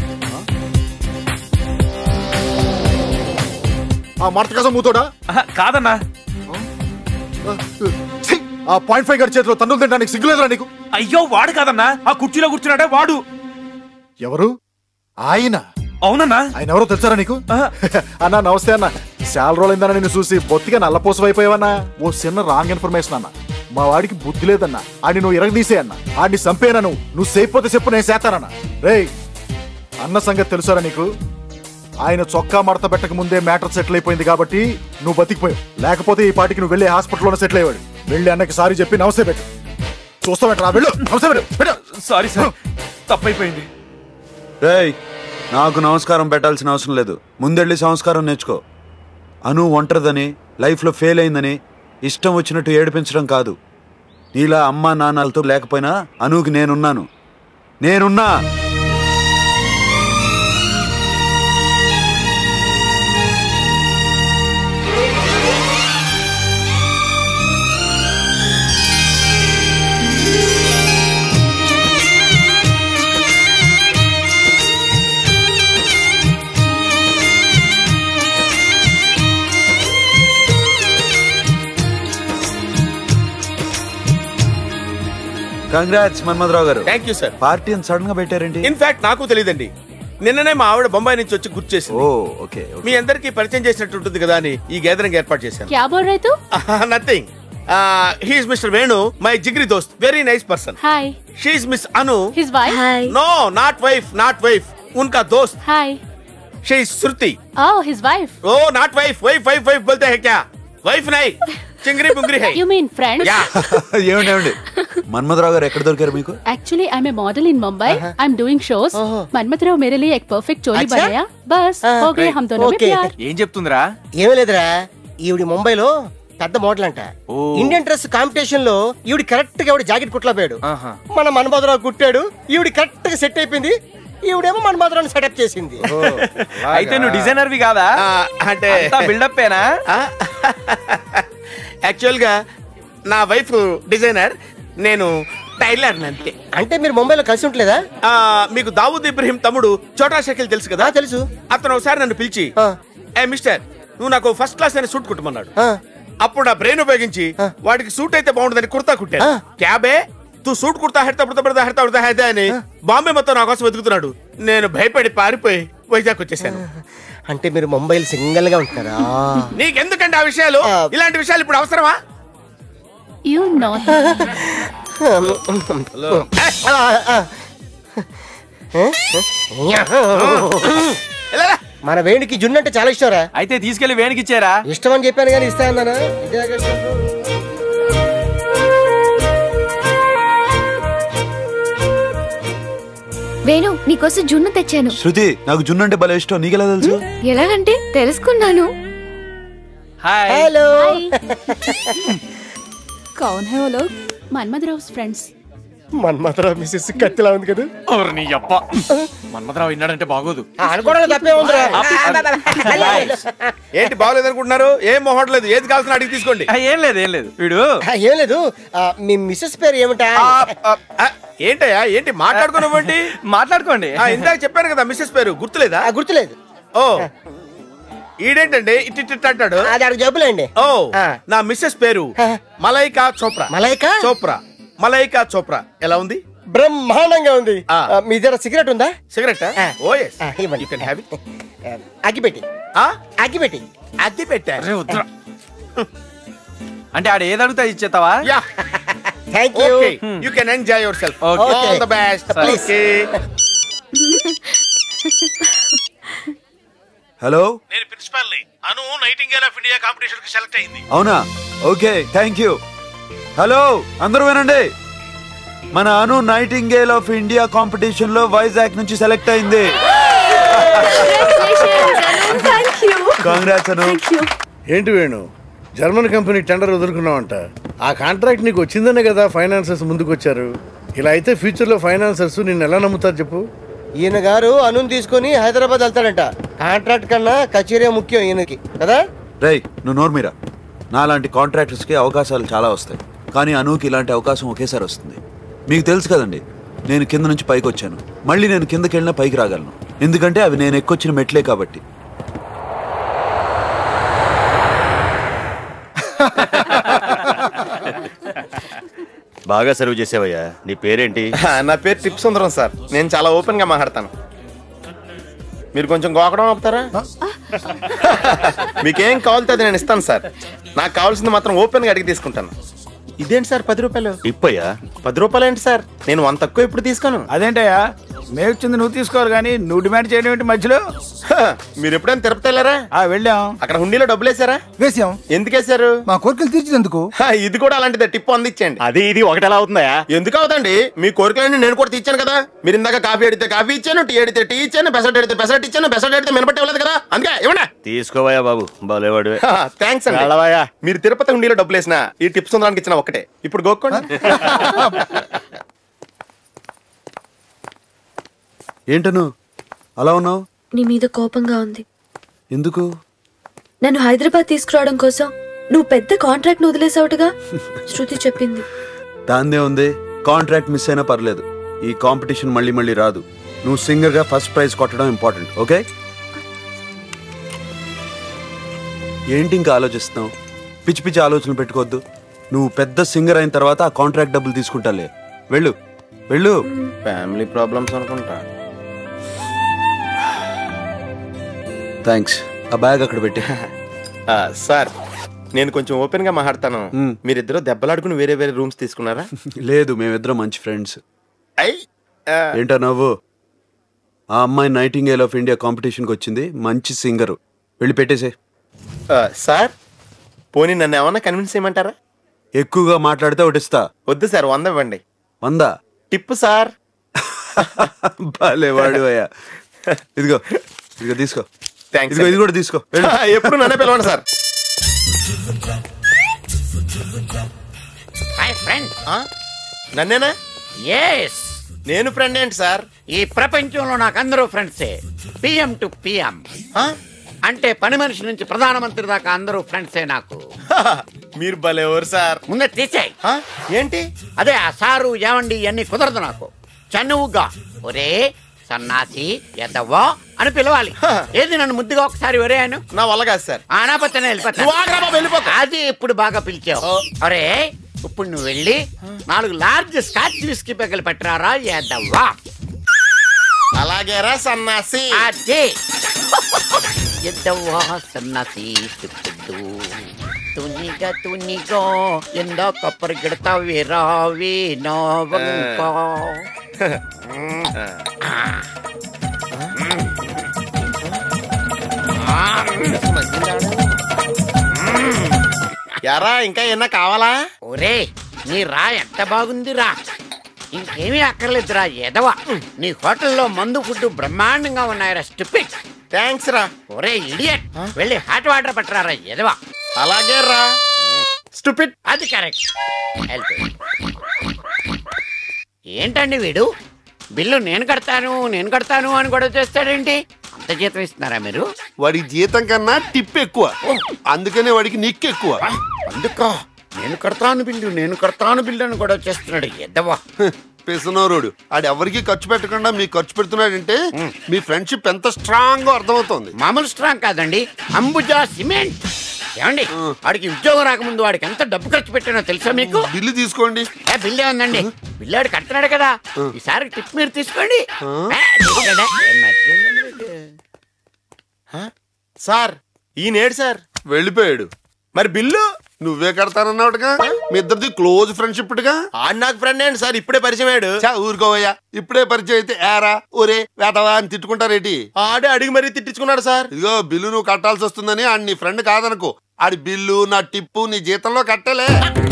ఆ మడత కసం మూతోడా కాదన్నా ఛీ! ఆ పాయింట్ ఫైవ్ గడి చేతిలో తన్నులు తినడానికి సిగ్గులేదురా నీకు అయ్యో వాడు కాదన్నా ఆ కుర్చీలో కూర్చున్నాడే వాడు ఎవరు ఆయన అవునన్నా ఆయన ఎవరో తెలుసారా నీకు అన్న నమస్తే అన్న చాలా రోజులైందన్న నిన్ను చూసి బొత్తిగా నల్లపోసం అయిపోయావన్నా ఓ చిన్న రాంగ్ ఇన్ఫర్మేషన్ అన్న మా వాడికి బుద్ధి లేదన్నా ఆడిని నువ్వు ఇరగదీసే అన్న ఆడిని చంపేనా నువ్వు నువ్వు సేపోతే చెప్పు నేను చేస్తానన్నా రేయ్ అన్న సంగతి తెలుసారా నీకు ఆయన చొక్కా మడత పెట్టక ముందే మ్యాటర్ సెటిల్ అయిపోయింది కాబట్టి నువ్వు బతికిపోయావు లేకపోతే ఈ పాటికి నువ్వు వెళ్ళి హాస్పిటల్లోనే సెటిల్ అయ్యాడు వెళ్ళి అన్నకి సారీ చెప్పి నమస్తే పెట్టు చూస్తావేట్రా వెళ్ళు నమస్తే పెట్టు పెట్టు సారీ సార్ తప్పైపోయింది రేయ్ నాకు నమస్కారం పెట్టాల్సిన అవసరం లేదు ముందెళ్ళి సంస్కారం నేర్చుకో అను ఒంటరిదని లైఫ్లో ఫెయిల్ అయిందని ఇష్టం వచ్చినట్టు ఏడిపించడం కాదు నీలా అమ్మా నాన్నలతో లేకపోయినా అనుకి నేనున్నాను నేనున్నా కంగ్రాట్స్ మన్మధరావు గారు థ్యాంక్ యూ సార్ పార్టీ అని సడన్ గా పెట్టారేంటి ఇన్ఫాక్ట్ నాకు తెలియదండి నిన్ననే మా ఆవిడ బొంబాయి నుంచి వచ్చి గుర్తు చేసింది ఓ ఓకే మీ అందరికి పరిచయం చేసినట్టు ఉంటుంది కదా అని ఈ గ్యాదరింగ్ ఏర్పాటు చేశాను क्या बोल रहे तू nothing he's mister Venu my జిగ్రీ దోస్త్ very nice person hi she miss Anu His wife? Hi. No not wife not wife उनका दोस्त hi she Shruti Oh, his wife. Oh not wife wife wife wife बोलते हैं क्या वाइफ नहीं चिंगरी बुंगरी है You mean friends? Yeah. ఏమండి ఏమండి మన్మధరావు గారు ఎక్కడ దొరికారు మీకు Actually, I'm a model in Mumbai. I'm doing shows. मनमत Rao मेरे लिए एक परफेक्ट जोड़ी अच्छा? बनाया बस हो गए हम दोनों में Okay. प्यार ఏం చెప్తుందిరా ఏమీ లేదురా ఈవిడి ముంబైలో పెద్ద మోడల్ అంట ఇండియన్ డ్రెస్ కాంపిటీషన్ లో ఈవిడి కరెక్ట్ గా ఈవిడ జాకెట్ కుట్లపోయాడు మన మన్మధరావు కుట్టాడు ఈవిడి కరెక్ట్ గా సెట్ అయిపోయింది ఈవిడేమో మన్మధరావు సెటప్ చేసింది అయితే నువ్వు డిజైనర్వి కాదా అంటే బిల్డప్ ఏనా యాక్చువల్ గా నా వైఫ్ డిజైనర్ నేను టైలర్ అంతే అంటే మీరు ముంబైలో కలిసి ఉంటలేదా ఆ, మీకు దావూద్ ఇబ్రహీం తమ్ముడు చోటా షకిల్ తెలుసు కదా తెలుసు అతను ఒకసారి నన్ను పిలిచి ఏ మిస్టర్ నువ్వు నాకు ఫస్ట్ క్లాస్ అయిన సూట్ కుట్టమన్నాడు అప్పుడు నా బ్రెయిన్ ఉపయోగించి వాడికి సూట్ అయితే బాగుంటుందని కుర్తా కుట్టాను క్యాబే తూ సూట్ కుర్తా హెడతా పుడతా పుడతా హెడతా పుడతా హెడతా అని బాంబే మొత్తం నా కోసం వెతుకుతున్నాడు నేను భయపడి పారిపోయి వైజాగ్ వచ్చేసాను అంటే మీరు ముంబైలో సింగిల్ గా ఉంటున్నారా నీకెందుకంటే ఆ విషయాలు ఇలాంటి విషయాలు ఇప్పుడు అవసరమా You know. మన వేణికి జున్ను అంటే చాలా ఇష్టం రా అయితే తీసుకెళ్లి వేణికి ఇచ్చారా ఇష్టం అని చెప్పాను కానీ ఇస్తా అన్నానా ఇదే కదా. వేణు నీకోసం జున్ను తెచ్చాను శృతి నాకు జున్ను అంటే భలే ఇష్టం నీకెలా తెలుసు ఎలాగంటే తెలుసుకున్నాను హలో कौन है वो लोग मनमत राव फ्रेंड्स మన్మధరావు మిస్సెస్ కత్తిలా ఉంది కదా నీ అప్ప మన్మథరావు విన్నాడంటే బాగోదు అనుకోవడం తప్పే ఉందిరా ఏంటి బాగలేదు అనుకుంటున్నారు ఏం మొహట్లేదు ఏది కావాల్సిన అడిగి తీసుకోండి ఏం లేదు ఏం లేదు వీడు ఆ, ఏం లేదు ఆ, మీ మిస్సెస్ పేరు ఏమిటా ఏంటయ్యా ఏంటి మాట్లాడుకున్నావంటి మాట్లాడుకోండి ఇందాక చెప్పాను కదా మిస్సెస్ పేరు గుర్తులేదా గుర్తులేదు ఓ ఈడేంటండి ఇట్ ఇట్ ఇట్ అంటాడు అది ఆడికి జబ్బులేండి ఓ నా మిస్సెస్ పేరు మలైకా చోప్రా మలైకా చోప్రా మలైకా చోప్రా ఎలా ఉంది బ్రహ్మాండంగా ఉంది ఆ, మీ దగ్గర సిగరెట్ ఉందా సిగరెట్ ఓ ఎస్ ఆ, ఇవ్వండి యూ కెన్ హ్యావ్ ఇట్ అగ్గిపెట్టి అగ్గిపెట్టి అగ్గి పెట్టా అరే వద్దురా. అంటే ఆడ ఏది అడుగుతా ఇచ్చేతావా yeah thank you okay you can enjoy yourself Okay. All the best Please. Okay hello నేను ప్రిన్సిపాల్ ని Anu nightingale of India competition కి సెలెక్ట్ అయింది అవునా ఓకే థ్యాంక్ యూ హలో అందరూ వినండి మన Anu nightingale of India competition లో వైజాగ్ నుంచి సెలెక్ట్ అయింది కాంగ్రాట్స్ అను ఏంటి వేణు జర్మన్ కంపెనీ టెండర్ వదులుకున్నావంట ఆ కాంట్రాక్ట్ నీకు వచ్చిందనే కదా ఫైనాన్సర్స్ ముందుకు వచ్చారు ఇలా అయితే ఫ్యూచర్ లో ఫైనాన్సర్స్ నిన్ను ఎలా నమ్ముతారు చెప్పు ఈయన గారు అనుని తీసుకొని హైదరాబాద్ వెళ్తాడంట కాంట్రాక్ట్ కన్నా కచేరీ ముఖ్యం ఈయనకి కదా రై నువ్వు నోర్మీరా నాలాంటి కాంట్రాక్టర్స్ కి అవకాశాలు చాలా వస్తాయి కానీ అనుకి ఇలాంటి అవకాశం ఒకేసారి వస్తుంది మీకు తెలుసు కదండి నేను కింద నుంచి పైకి వచ్చాను మళ్ళీ నేను కిందకి వెళ్ళినా పైకి రాగలను ఎందుకంటే అవి నేను ఎక్కొచ్చిన మెట్లే కాబట్టి బాగా సర్వ్ చేసావయ్యా నీ పేరేంటి నా పేరు టిప్ సుందరం సార్ నేను చాలా ఓపెన్ గా మాట్లాడతాను మీరు కొంచెం గోకడం ఆపుతారా మీకేం కావాలితే అది నేను ఇస్తాను సార్ నాకు కావాల్సింది మాత్రం ఓపెన్ గా అడిగి తీసుకుంటాను ఇదేంటి సార్ పది రూపాయలు ఇప్పయ్యా పది రూపాయలు ఏంటి సార్ నేను వంద తక్కువ ఇప్పుడు తీసుకోను అదేంటయ్యా మేము ఇచ్చింది నువ్వు తీసుకోవాలి కానీ నువ్వు డిమాండ్ చేయడం ఏంటి మధ్యలో మీరు ఎప్పుడైనా తిరుపతి వెళ్ళారా వెళ్ళాం అక్కడ హుండీలో డబ్బులు వేసారా వేసాం ఎందుకు వేసారు మా కోరికలు తీర్చినందుకు ఇది కూడా అలాంటిదే టిప్ అందించండి అది ఇది ఒకటి ఎలా అవుతుందా ఎందుకు అవుతండి మీ కోరికలన్నీ నేను కూడా తీర్చాను కదా మీరు ఇందాక కాఫీ అడిగితే కాఫీ ఇచ్చాను టీ అడిగితే టీ ఇచ్చాను పెసట్ అడిగితే పెసట్ ఇచ్చాను పెసట్ అడిగితే మినపట్టి ఇవ్వలేదు కదా అందుకే ఇవ్వండి తీసుకోవయ్యా బాబు బాలేవాడివే థ్యాంక్స్ అండి వెళ్ళవయ్యా. మీరు తిరుపతి హుండీలో డబ్బులు వేసిన ఈ టిప్స్ ఉండడానికి ఇచ్చిన ఒకటే ఇప్పుడు గోక్కోండి ఏంటను అలా ఉన్నావు నీ మీద కోపంగా ఉంది ఎందుకు నన్ను హైదరాబాద్ తీసుకురావడం కోసం నువ్వు పెద్ద కాంట్రాక్ట్ వదిలేసావుటగా శృతి చెప్పింది దాందే ఉంది కాంట్రాక్ట్ మిస్ అయినా పర్లేదు ఈ కాంపిటీషన్ మళ్ళీ మళ్ళీ రాదు నువ్వు సింగర్ గా ఫస్ట్ ప్రైజ్ కొట్టడం ఇంపార్టెంట్ ఓకే ఏంటి ఇంకా ఆలోచిస్తున్నావు పిచ్చి పిచ్చి ఆలోచనలు పెట్టుకోవద్దు నువ్వు పెద్ద సింగర్ అయిన తర్వాత ఆ కాంట్రాక్ట్ డబ్బులు తీసుకుంటాలే వెళ్ళు వెళ్ళు ఫ్యామిలీ ప్రాబ్లమ్స్ అనుకుంటా థ్యాంక్స్ ఆ బ్యాగ్ అక్కడ పెట్టి ఆ, సార్ నేను కొంచెం ఓపెన్ గా మాట్లాడతాను మీరిద్దరు దెబ్బలాడుకుని వేరే వేరే రూమ్స్ తీసుకున్నారా లేదు మేమిద్దరం మంచి ఫ్రెండ్స్ అయ్ ఆ, ఏంటో నవ్వు ఆ అమ్మాయి నైటింగేల్ ఆఫ్ ఇండియా కాంపిటీషన్కి వచ్చింది మంచి సింగరు వెళ్ళి పెట్టేసే ఆ, సార్ పోనీ నన్ను ఏమన్నా కన్విన్స్ చేయమంటారా ఎక్కువగా మాట్లాడితే ఒకటిస్తా వద్దు సార్ వంద ఇవ్వండి వంద టిప్ సార్ భలే వాడు అయ్యా ఇదిగో ఇదిగో తీసుకో థ్యాంక్స్ ఇదిగో ఇది కూడా తీసుకో వెళ్ళు. ఎప్పుడు నన్నే పిలవండి సార్ హాయ్ ఫ్రెండ్ నన్నేనా ఎస్ నేను ఫ్రెండ్ ఏంటి సార్ ఈ ప్రపంచంలో నాకు అందరూ ఫ్రెండ్సే పిఎం టు పిఎం అంటే పని మనిషి నుంచి ప్రధానమంత్రి దాకా అందరూ ఫ్రెండ్సే నాకు మీరు భలే ఎవరు సార్ ముందే తీసేయ్ ఏంటి అదే ఆ సారు ఏమండి ఇవన్నీ కుదరదు నాకు చనువుగా ఒరే సన్నాసి ఎదవ్వా అని పిలవాలి ఏది నన్ను ముద్దుగా ఒకసారి ఒరే అను నా వల్ల కాదు సార్ ఆనాపత్తనే నువ్వు ఆగ్రా బాబు, వెళ్ళిపోతా. అది ఇప్పుడు బాగా పిలిచావు అరే ఇప్పుడు నువ్వు వెళ్ళి నాలుగు లార్జ్ స్కాచ్ విస్కీ పెగ్గలు పెట్టరారా ఎదవ్వా అలాగేరా సన్నాసి అదే ఎద్దవ్వా సన్నాసి సిప్పుడు ತುನಿಗ ತುನಿಗೋ ಎಂದ ಕಪ್ಪರ್ ಗಿಡ್ತಾವೆ ರಾವಿ ನಾವಂಕ ఎరా ఇంకా ఏమన్నా కావాలా ఒరే నీ రా ఎంత బాగుందిరా ఇంకేమీ అక్కర్లేదురా ఎదవ నీ హోటల్లో మందు ఫుడ్ బ్రహ్మాండంగా ఉన్నాయిరా స్టూపిడ్ థ్యాంక్స్ రా ఒరే ఇడియట్ వెళ్ళి హాట్ వాటర్ పట్టరారా ఎదవ అలాగే రా స్టూపిడ్ అది కరెక్ట్ ఏంటండి వీడు బిల్లు నేను కడతాను నేను కడతాను అని కూడా చేస్తాడేంటి అంత జీతం ఇస్తున్నారా మీరు వాడికి జీతం కన్నా టిప్ ఎక్కువ అందుకనే వాడికి నిక్ ఎక్కువ అందుకా నేను కడతాను బిల్లు నేను కడతాను బిల్లు అని కూడా చేస్తున్నాడు ఎద్దవా పిసనోరుడు ఆడు ఎవరికి ఖర్చు పెట్టకుండా మీకు ఖర్చు పెడుతున్నాడంటే మీ ఫ్రెండ్షిప్ ఎంత స్ట్రాంగ్ అర్థమవుతుంది మామూలు స్ట్రాంగ్ కాదండి అంబుజా సిమెంట్ ఏమండి వాడికి ఉద్యోగం రాకముందు వాడికి ఎంత డబ్బు ఖర్చు పెట్టానో తెలుసా మీకు బిల్లు తీసుకోండి ఏ బిల్లు ఏముందండి బిల్లు వాడు కడుతున్నాడు కదా ఈసారి టిప్ మీరు తీసుకోండి ఏ, తీసుకోండి. ఏం మర్చిపోయిందండి వీడు? సార్ ఈయనేడు సార్ వెళ్ళిపోయాడు మరి బిల్లు నువ్వే కడతానన్నావుగా మీ ఇద్దరిది క్లోజ్ ఫ్రెండ్షిప్ గా ఆడు నాకు ఫ్రెండ్ ఏంటి సార్ ఇప్పుడే పరిచయం అయ్యాడు చా ఊరుకోవయ్యా ఇప్పుడే పరిచయం అయితే ఏరా ఒరే వేదవా అని తిట్టుకుంటారేటి ఆడే అడిగి మరీ తిట్టించుకున్నాడు సార్ ఇదిగో బిల్లు నువ్వు కట్టాల్సి వస్తుందని ఆడి నీ ఫ్రెండ్ కాదనుకో ఆడి బిల్లు నా టిప్పు నీ జీతంలో కట్టలే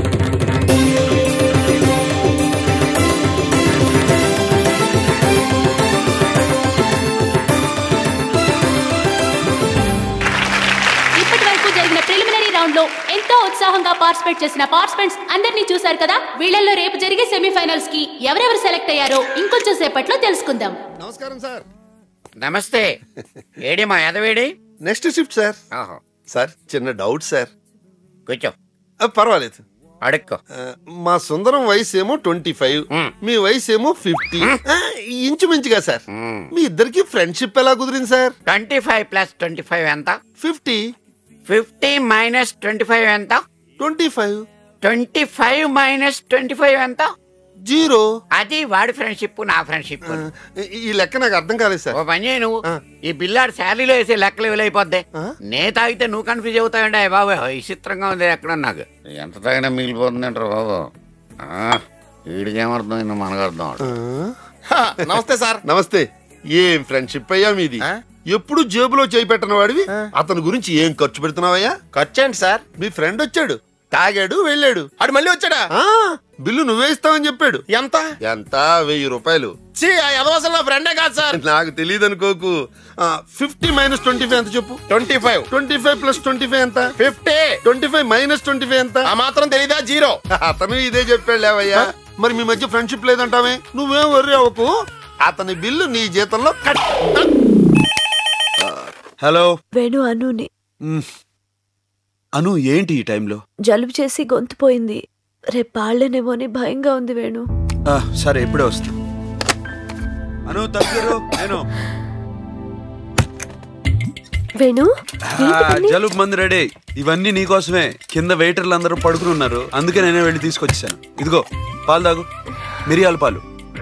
ఇప్పటి వరకు జరిగిన ప్రిలిమినరీ రౌండ్ లో ఎంతో ఉత్సాహంగా పార్టిసిపేట్ చేసిన పార్టిసిపెంట్స్ అందరినీ చూశారు కదా వీళ్ళల్లో రేపు జరిగే సెమీఫైనల్స్ కి ఎవరెవరు సెలెక్ట్ అయ్యారో ఇంకొంచెం సేపట్లో తెలుసుకుందాం నమస్కారం సార్ నమస్తే ఏడి మా ఎదవేడి నెక్స్ట్ షిఫ్ట్ సార్ సార్ చిన్న డౌట్ సార్ కూర్చో ఆ, పర్వాలేదు అడుక్కో మా సుందరం వయసు ఏమో ట్వంటీ ఫైవ్ మీ వయసు ఏమో ఫిఫ్టీ ఇంచుమించుగా సార్ మీ ఇద్దరికి ఫ్రెండ్షిప్ ఎలా కుదిరింది సార్ twenty five plus twenty five ఎంత fifty fifty minus twenty five ఎంత twenty five twenty five minus twenty five ఎంత జీరో అది వాడి ఫ్రెండ్షిప్ నా ఫ్రెండ్షిప్ ఈ లెక్క నాకు అర్థం కాలేదు సార్ ఓ పని చేయి నువ్వు ఈ బిల్లాడు శాలరీలో వేసే లెక్కలు విలైపోద్ది నే తాగితే నువ్వు కన్ఫ్యూజ్ అవుతావండి అయ్య బాబు విచిత్రంగా ఉంది ఎక్కడ నాకు ఎంత తాగినా మిగిలిపోతుందంటారు బాబు ఆ, వీడికి ఏమర్థమైందో మనకు అర్థం అవదు. నమస్తే సార్ నమస్తే ఏం ఫ్రెండ్షిప్ అయ్యా మీది ఎప్పుడు జేబులో చేయి పెట్టిన వాడివి అతని గురించి ఏం ఖర్చు పెడుతున్నావయ్యా ఖర్చు ఏంటి సార్ మీ ఫ్రెండ్ వచ్చాడు తాగాడు వెళ్ళాడు అడు మళ్ళీ వచ్చాడా బిల్లు నువ్వే ఇస్తావని చెప్పాడు ఎంత ఎంత వెయ్యి రూపాయలు నా ఫ్రెండే కాదు సార్ నాకు తెలియదు అనుకోకు ఫిఫ్టీ మైనస్ ట్వంటీ ఫైవ్ ఎంత చెప్పు twenty five twenty five plus twenty five ఎంత fifty twenty five minus twenty five ఎంత ఆ మాత్రం తెలీదా జీరో అతను ఇదే చెప్పాడు లేవయ్యా మరి మీ మధ్య ఫ్రెండ్షిప్ లేదంటావే నువ్వేం వర్రీ అవ్వకు అతని బిల్లు నీ జీతంలో కట్ హలో వేణు అనుని మ్. అను ఏంటి ఈ టైంలో జలుబు చేసి గొంతు పోయింది రేపు పాడలేనేమో అని భయంగా ఉంది వేణు ఆ, సరే ఇప్పుడే వస్తా అను తగ్గురు నేను వేణు ఆ, జలుబు మంది రెడీ ఇవన్నీ నీకోసమే కింద వెయిటర్లు అందరూ పడుకుని ఉన్నారు అందుకే నేనే వెళ్ళి తీసుకొచ్చాను ఇదిగో పాలు తాగు మిరియాల పాలు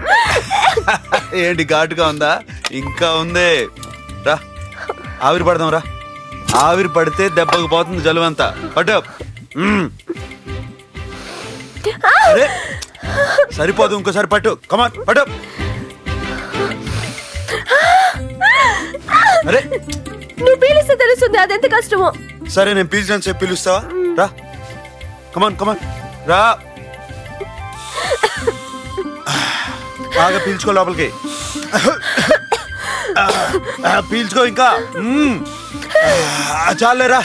ఏంటి ఘాటుగా ఉందా ఇంకా ఉందే రా ఆవిరి పడదాం రా ఆవిరి పడితే దెబ్బకు పోతుంది జలుబు అంతా పట్టు మ్మ్. అరే సరిపోదు ఇంకోసారి పట్టు కమాన్ పట్టు అరే నువ్వు పీలిస్తే తెలుస్తుంది అదెంత కష్టమో సరే నేను పీల్చాను చెప్పి పిలుస్తావా రా కమాన్ కమాన్ రా బాగా పీల్చుకో లోపలికి ఆ, పీల్చుకో ఇంకా మ్మ్. ఆ, చాలే రా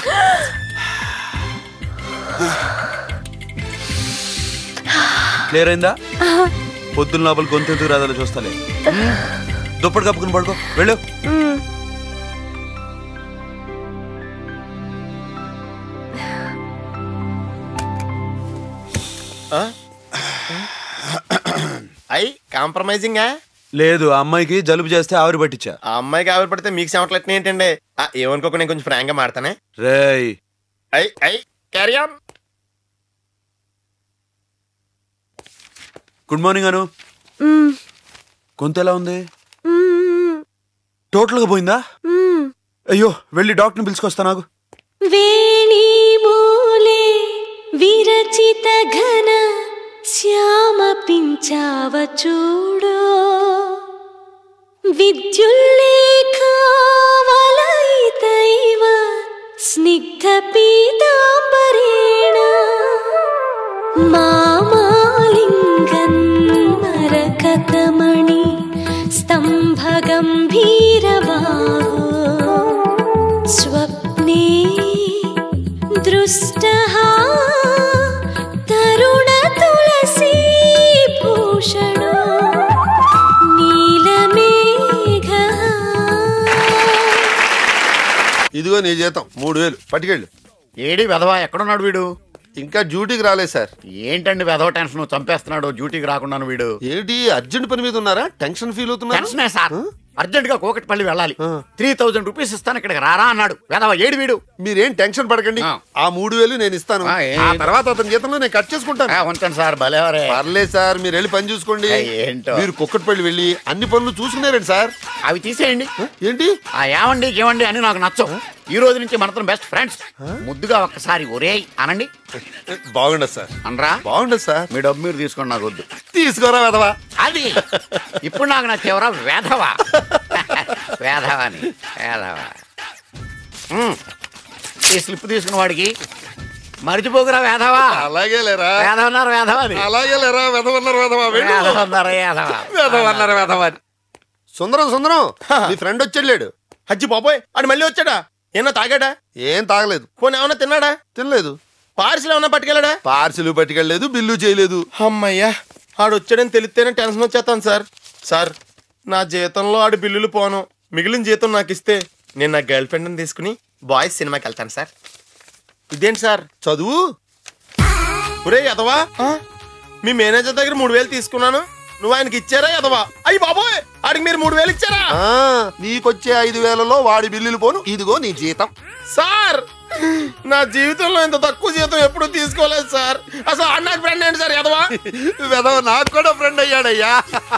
క్లియర్ అయిందా పొద్దున్న లోపల గొంతు ఎందుకు రాదాలో చూస్తాలే మ్మ్. దుప్పటి కప్పుకుని పడుకో వెళ్ళు అయి కాంప్రమైజింగ్ లేదు ఆ అమ్మాయికి జలుబు చేస్తే ఆవిరి పట్టించా ఆ అమ్మాయికి ఆవిరి పడితే మీకు చెమటలెట్టిన ఏంటండి ఆ, ఏమనుకోక నేను కొంచెం ఫ్రాంక్ గా మాడతానే రేయ్ అయి అయి carry on good morning Anu మ్మ్. గొంతు ఎలా ఉంది మ్మ్. టోటల్ గా పోయిందా మ్మ్. అయ్యో వెళ్ళి డాక్టర్ని పిలుచుకొస్తా నాకు వేణీమూలే విరచిత ఘన శ్యామ పించావ చూడో విద్యుల్లేఖావలయితైవ స్నిగ్ధ పీతాంబరేణ మామాలింగన్ మరకతమణి స్తంభ గంభీరబాహో స్వప్నే దృష్టः తరుణ తులసీ భూషణో నీలమేఘ ఇదిగో నీ జీతం మూడు వేలు పట్టుకెళ్ళు ఏడి వెధవా ఎక్కడున్నాడు వీడు ఇంకా డ్యూటీకి రాలేదు సార్ ఏంటండి వెధవ టెన్షన్ చంపేస్తున్నాడు డ్యూటీకి రాకుండా వీడు ఏంటి అర్జెంట్ పని మీద ఉన్నారా టెన్షన్ ఫీల్ అవుతున్నారా టెన్షనే సార్ అర్జెంట్ గా కోకటిపల్లి వెళ్ళాలి త్రీ థౌజండ్ రూపీస్ ఇస్తాను ఇక్కడికి రారా అన్నాడు వెధవ ఏడు వీడు మీరేం టెన్షన్ పడకండి ఆ మూడు వేలు నేను ఇస్తాను ఆ, ఏ- ఆ తర్వాత అతని జీతంలో నేను కట్ చేసుకుంటాను ఉంచండి సార్ భలేవరే పర్లేదు సార్ మీరు వెళ్ళి పని చూసుకోండి ఆ, ఏంటో. మీరు కుక్కటిపల్లి వెళ్ళి అన్ని పనులు చూసుకునేరండి సార్ అవి తీసేయండి ఏంటి ఆ ఏమండి ఏమండి అని నాకు నచ్చవు ఈ రోజు నుంచి మనతో బెస్ట్ ఫ్రెండ్స్ ముద్దుగా ఒక్కసారి ఒరేయ్ అనండి బాగుండదు సార్ అనరా బాగుండదు సార్ మీ డబ్బు మీరు తీసుకోండి నాకు వద్దు తీసుకోరా వెదవా అది ఇప్పుడు నాకు నచ్చేవరా వేధవా వేధవా అని వేధవా ఉమ్. ఈ స్లిప్ తీసుకున్న వాడికి మర్చిపోకురా వేధవా అలాగే లేరా వేధవన్నారు వేధవా అని అలాగే లేరా వెదవన్నారు వెదవా వెళ్ళు. వేధవన్నారు వేధవా వెదవన్నారు వెదవా అని. సుందరం సుందరం మీ ఫ్రెండ్ వచ్చాడు హజ్జి బాబోయ్ ఆడు మళ్ళీ వచ్చాడా ఏమన్నా తాగాడా ఏం తాగలేదు పోనీ ఏమన్నా తిన్నాడా తినలేదు పార్సిల్ ఏమన్నా పట్టుకెళ్ళాడా పార్సిల్ పట్టుకెళ్ళలేదు బిల్లు చేయలేదు అమ్మయ్యా ఆడు వచ్చాడని తెలిస్తేనే టెన్షన్ వచ్చేస్తాను సార్ సార్ నా జీతంలో ఆడు బిల్లులు పోను మిగిలిన జీతం నాకు ఇస్తే నేను నా గర్ల్ ఫ్రెండ్ని తీసుకుని బాయ్స్ సినిమాకి వెళ్తాను సార్ ఇదేంటి సార్ చదువు ఒరే యదవా ఆ? మీ మేనేజర్ దగ్గర మూడు వేలు తీసుకున్నాను నువ్వు ఆయనకి ఇచ్చారా యదవా అయ్యి బాబోయ్ ఆడికి మీరు మూడు వేలు ఇచ్చారా ఆ, నీకొచ్చే ఐదు వేలలో వాడి బిల్లులు పోను ఇదిగో నీ జీతం సార్ నా జీవితంలో ఇంత తక్కువ జీతం ఎప్పుడు తీసుకోలేదు సార్ అసలు అన్న ఫ్రెండ్ ఏంటి సార్ ఎదవా వెదవ నాకు కూడా ఫ్రెండ్ అయ్యాడయ్యా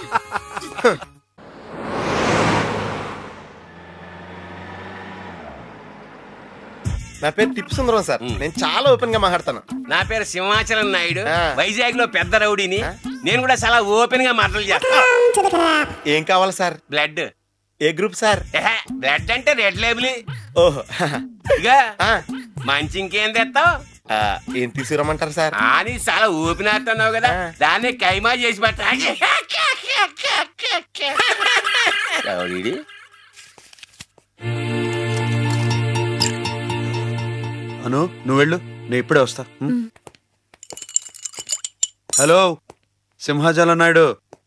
నా పేరు టిప్ సుందరం సార్ నేను చాలా ఓపెన్ గా మాట్లాడతాను నా పేరు సింహాచలం నాయుడు వైజాగ్ లో పెద్ద రౌడీని నేను కూడా చాలా ఓపెన్ గా మాటలు చేస్తాను ఏం కావాలి sir blood A group sir blood అంటే రెడ్ లేబుల్ ఓహో ఇక మంచి ఇంకేం తెస్తావు ఏం తీసుకురమ్మంటారు సార్ అని చాలా ఓపెన్ ఆడుతున్నావు కదా దాన్ని కైమా చేసి పెట్ట రౌడీ అను నువ్వు వెళ్ళు నేను ఇప్పుడే వస్తా ఉం? Hello Simhachalam Naidu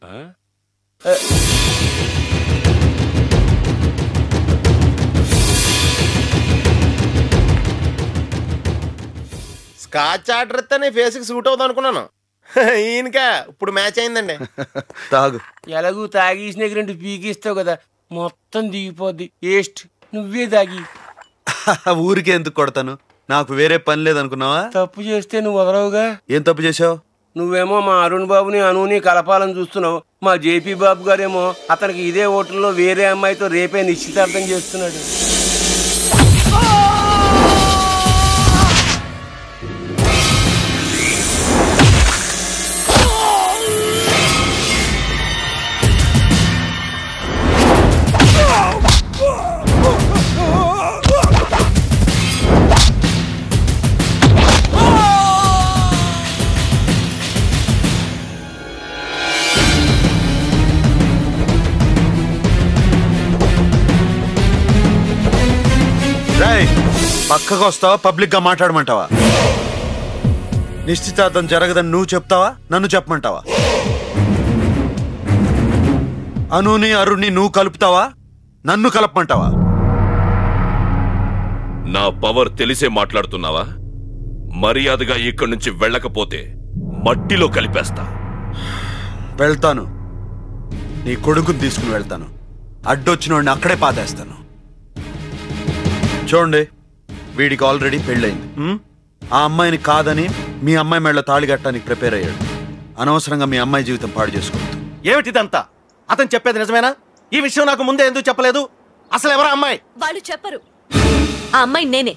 scotch order ఇస్తే నీ ఫేస్ కి సూట్ అవుతుంది అనుకున్నాను ఈయనకా ఇప్పుడు మ్యాచ్ అయిందండి తాగు ఎలాగూ తాగేసిన రెండు పీకిస్తావు కదా మొత్తం దిగిపోద్ది ఏస్ట్ నువ్వే తాగి ఊరికే ఎందుకు కొడతాను నాకు వేరే పని లేదనుకున్నావా తప్పు చేస్తే నువ్వు వదలవుగా ఏం తప్పు చేసావు నువ్వేమో మా అరుణ్ బాబుని అనుని కలపాలని చూస్తున్నావు మా జేపీ బాబు గారేమో అతనికి ఇదే హోటల్లో వేరే అమ్మాయితో రేపే నిశ్చితార్థం చేస్తున్నాడు రాయ్ పక్కకు వస్తావా పబ్లిక్ గా మాట్లాడమంటావా నిశ్చితార్థం జరగదని నువ్వు చెప్తావా నన్ను చెప్పమంటావా అనుని అరుణ్ణి నువ్వు కలుపుతావా నన్ను కలపమంటావా నా పవర్ తెలిసే మాట్లాడుతున్నావా మర్యాదగా ఇక్కడి నుంచి వెళ్ళకపోతే మట్టిలో కలిపేస్తా వెళ్తాను నీ కొడుకుని తీసుకుని వెళ్తాను అడ్డొచ్చిన వాడిని అక్కడే పాతేస్తాను చూడండి వీడికి ఆల్రెడీ పెళ్ళయింది ఉం? ఆ అమ్మాయిని కాదని మీ అమ్మాయి మెళ్ళ తాళి కట్టడానికి ప్రిపేర్ అయ్యాడు అనవసరంగా మీ అమ్మాయి జీవితం పాడు చేసుకోవద్దు ఏమిటిదంతా అతను చెప్పేది నిజమేనా ఈ విషయం నాకు ముందే ఎందుకు చెప్పలేదు అసలు ఎవరా అమ్మాయి వాళ్ళు చెప్పరు ఆ అమ్మాయి నేనే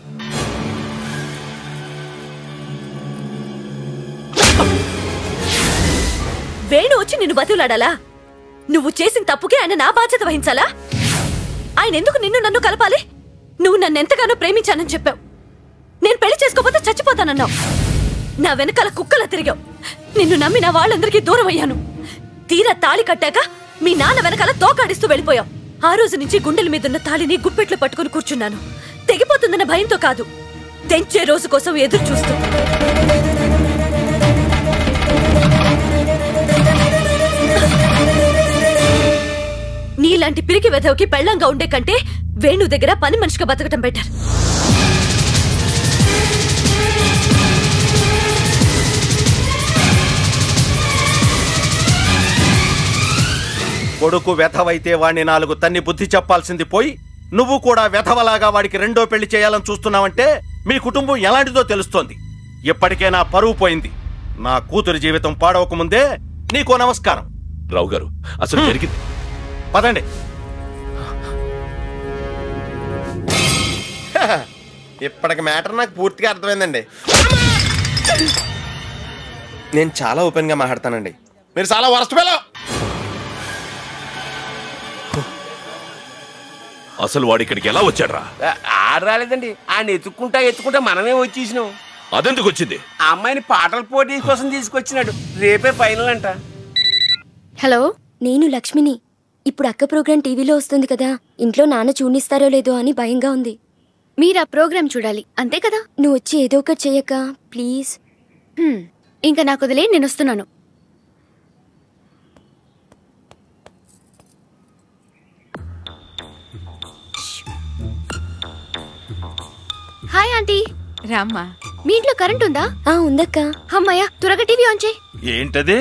వేణు వచ్చి నిన్ను బతులాడాలా నువ్వు చేసిన తప్పుకే ఆయన నా బాధ్యత వహించాలా ఆయన ఎందుకు నిన్ను నన్ను కలపాలి నువ్వు నన్ను ఎంతగానో ప్రేమించానని చెప్పావు నేను పెళ్లి చేసుకోపోతే చచ్చిపోతానన్నావు నా వెనకాల కుక్కలా తిరిగావు నిన్ను నమ్మి నా వాళ్ళందరికీ దూరం అయ్యాను తీరా తాళి కట్టాక మీ నాన్న వెనకాల తోకాడిస్తూ వెళ్ళిపోయావు ఆ రోజు నుంచి గుండెల మీదున్న తాళిని గుప్పెట్లో పట్టుకుని కూర్చున్నాను తెగిపోతుందన్న భయంతో కాదు తెంచే రోజు కోసం ఎదురు చూస్తూ నీలాంటి పిరికి వెధవకి పెళ్ళంగా ఉండే కంటే వేణు దగ్గర పని మనిషిగా బతకటం బెటర్ కొడుకు వెధవైతే వాడిని నాలుగు తన్ని బుద్ధి చెప్పాల్సింది పోయి నువ్వు కూడా వెధవలాగా వాడికి రెండో పెళ్లి చేయాలని చూస్తున్నావంటే మీ కుటుంబం ఎలాంటిదో తెలుస్తోంది ఇప్పటికే నా పరువు పోయింది నా కూతురి జీవితం పాడవకముందే నీకో నమస్కారం రావు గారు అసలు జరిగింది పదండి ఇప్పటికి మ్యాటర్ నాకు పూర్తిగా అర్థమైందండి నేను చాలా ఓపెన్ గా మాట్లాడతానండి మీరు చాలా వరస్ట్ పిల్ల అసలు వాడు ఇక్కడికి ఎలా వచ్చాడ్రా ఆడ రాలేదండి ఆయన ఎత్తుకుంటా ఎత్తుకుంటా మనమే వచ్చేసినాం అదెందుకు వచ్చింది ఆ అమ్మాయిని పాటల పోటీ కోసం తీసుకొచ్చినాడు రేపే ఫైనల్ అంట హలో నేను లక్ష్మిని ఇప్పుడు అక్క ప్రోగ్రాం టీవీలో వస్తుంది కదా ఇంట్లో నాన్న చూనిస్తారో లేదో అని భయంగా ఉంది మీరు ఆ ప్రోగ్రాం చూడాలి అంతే కదా నువ్వు వచ్చి ఏదో ఒకటి చెయ్యక్క ప్లీజ్ హ్మ్, ఇంకా నాకు వదిలే నేను వస్తున్నాను హాయ్ ఆంటీ రామ్మా మీ ఇంట్లో కరెంట్ ఉందా ఆ ఉందక్క అమ్మాయ త్వరగా టీవీ ఆన్ చేయి ఏంటది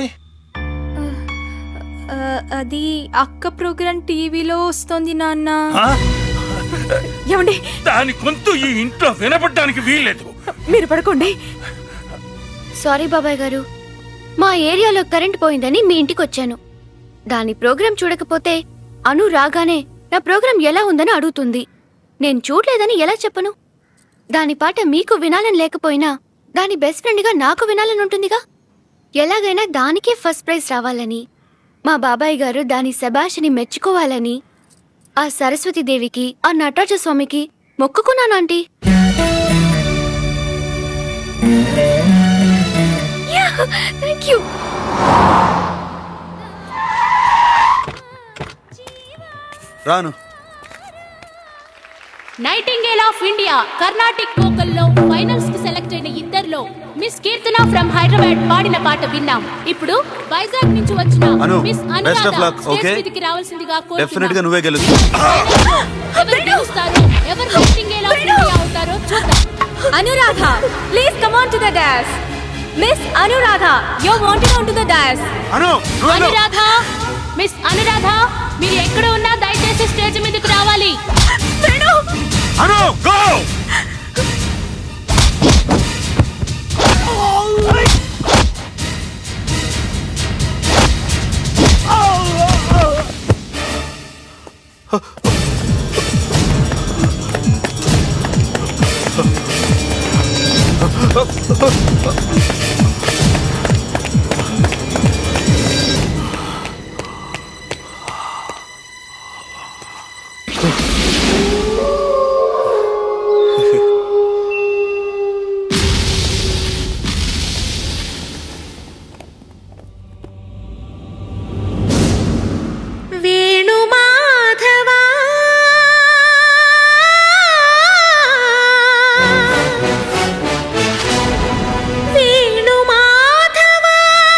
ఆ, అది అక్క ప్రోగ్రాం టీవీలో వస్తుంది నాన్న ఏమండి దాని గొంతు ఈ ఇంట్లో వినపడడానికి వీల్లేదు మీరు పడుకోండి సారీ బాబాయ్ గారు మా ఏరియాలో కరెంట్ పోయిందని మీ ఇంటికి వచ్చాను దాని ప్రోగ్రాం చూడకపోతే అను రాగానే నా ప్రోగ్రాం ఎలా ఉందని అడుగుతుంది నేను చూడలేదని ఎలా చెప్పను దాని పాట మీకు వినాలని లేకపోయినా దాని బెస్ట్ ఫ్రెండ్గా నాకు వినాలని ఉంటుందిగా ఎలాగైనా దానికే ఫస్ట్ ప్రైజ్ రావాలని మా బాబాయ్ గారు దాని శబాషిని మెచ్చుకోవాలని ఆ సరస్వతి దేవికి ఆ నటరాజ స్వామికి మొక్కుకున్నాను ఆంటీ థ్యాంక్ యూ రాను nightingale of India Carnatic vocal లో ఫైనల్స్ కి సెలెక్ట్ అయిన ఇద్దర్లో మిస్ కీర్తన ఫ్రమ్ హైదరాబాద్ పాడిన పాట విన్నాం ఇప్పుడు వైజాగ్ నుంచి వచ్చిన Anu, miss best of luck, stage okay? మీదకి రావాల్సిందిగా డెఫినెట్ గా కోరుతున్నాం నువ్వే గెలుస్తావు ఎవరు గెలుస్తారో ఎవరు నైటింగేల్ ఆఫ్ ఇండియా అవుతారో చూద్దాం Anuradha please come on to the dais miss Anuradha you wanted on to the dais Anu Anuradha miss Anuradha మీరు ఎక్కడ ఉన్నా దయచేసి స్టేజ్ మీదకి రావాలి అను గో వేణుమాధవా వేణుమాధవా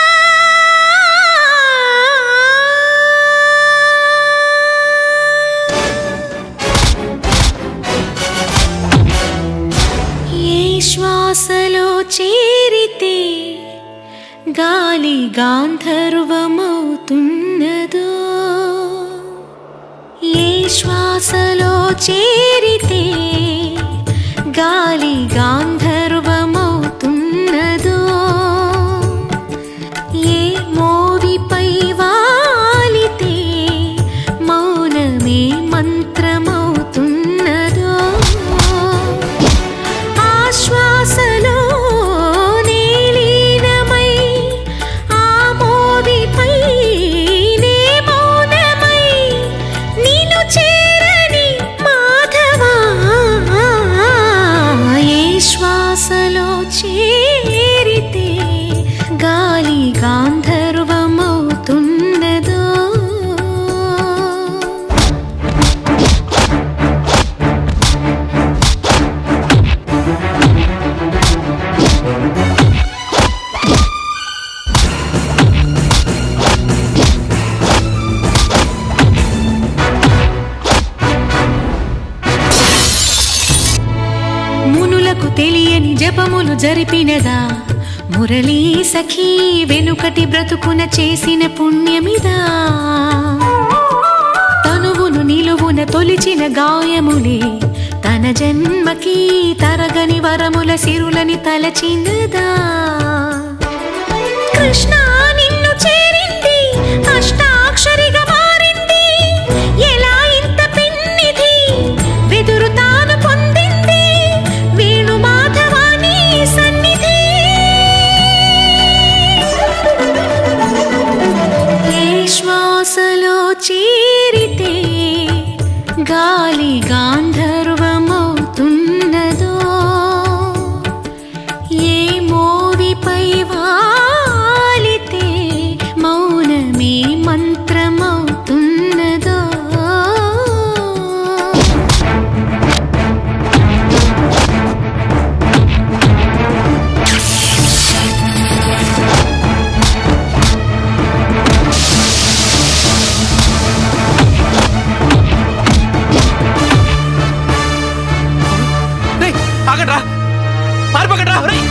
ఏ శ్వాసలో చేరితే గాలి గాంధర్వమవుతున్నదో ఏ శ్వాసలో చేరితే గాలి గాంధర్వమవుతున్నదో ఏ మోవిపై వాలితే మౌనమే మంత్రమవుతున్నదో ఆశ్వాసలో నీలీనమై ఆ మోవిపై నే మౌనమై నిన్ను చేరని మాధవా ఏ శ్వాసలో చేరితే గాలి గాంధర్వమవుతున్నదో మునులకు తెలియని జపములు జరిపినదా మురళీ సఖీ వెనుకటి బ్రతుకున చేసిన పుణ్యమిదా తనువును నిలువున తొలిచిన గాయములే తన జన్మకి తరగని వరముల సిరులని తలచినదా కృష్ణ నిన్ను చేరింది అష్టాక్షరిగా మారింది ఎలా ఇంత పెన్నిధి వెదురు తాను పొందింది వేణు మాధవాని సన్నిధి ఏ శ్వాసలో చేరితే గాలి గాంధర్వమవుతున్నదో ఏ మోవిపై వాలితే మౌనమే మంత్రమవుతున్నదో ఆగండ్రా పారిపోకండ్రా రేయ్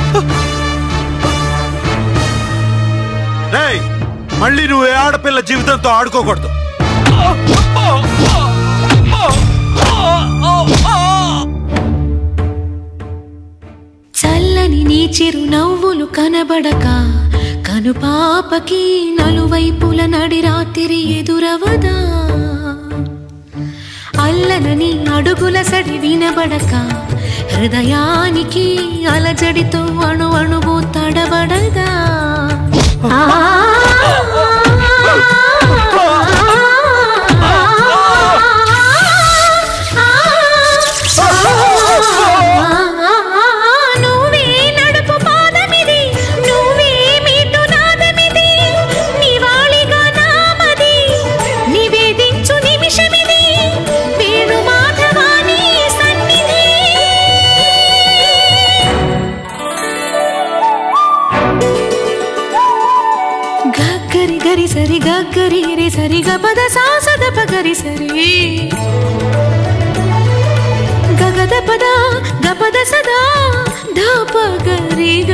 రేయ్ మళ్ళీ నువ్వు ఏ ఆడపిల్ల జీవితంతో ఆడుకోకూడదు ఆ చల్లని నీ చిరు నవ్వులు కనబడక కనుపాపకి నలువైపుల నడి రాత్రి ఎదురవదా అల్లనని అడుగుల సడి వినబడక హృదయానికి అలజడితో అణు అణువు తడబడదా ఆ నువ్వే నడుపు పాదమిది నువ్వే మీటు నాదమిది నివాళిగా నామది నివేదించు నిమిషమిది వేణు మాధవాని సన్నిధి గగ్గరి గరి సరి గగ్గరి రి సరి గపద సాసద పగరి సరి గగద పద గపద సదా ధప గరిగా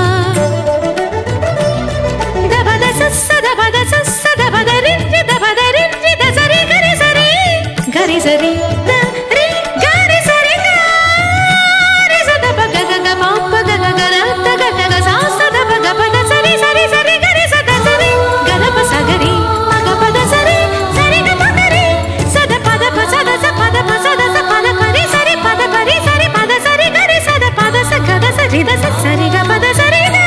దపద సస్సద పద సస్సద పద రిరి దపద రిరి ద సరి గరి సరి గరి సరి ద రి గరి సరి గా రి సద ప గ గ గ మ ప గ గ గ ర త గ గ గ సా సద ప గ ప గ సరి సరి సరి గరి సద సరి గ ద ప స గరి ప గ ప ద సరి సరి గ ప గరి సద ప ద ప సద స ప ద ప సద స ప ద ప రి సరి ప ద ప రి సరి ప ద సరి గరి సద ప ద స గ ద సరి ద స సరి గ ప ద సరి ద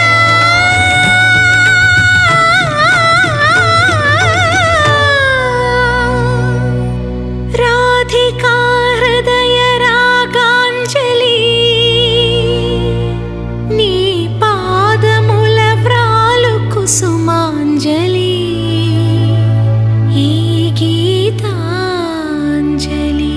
రాధికా హృదయ రాగాంజలి నీ పాదముల వ్రాలు కుసుమాంజలి ఈ గీతాంజలి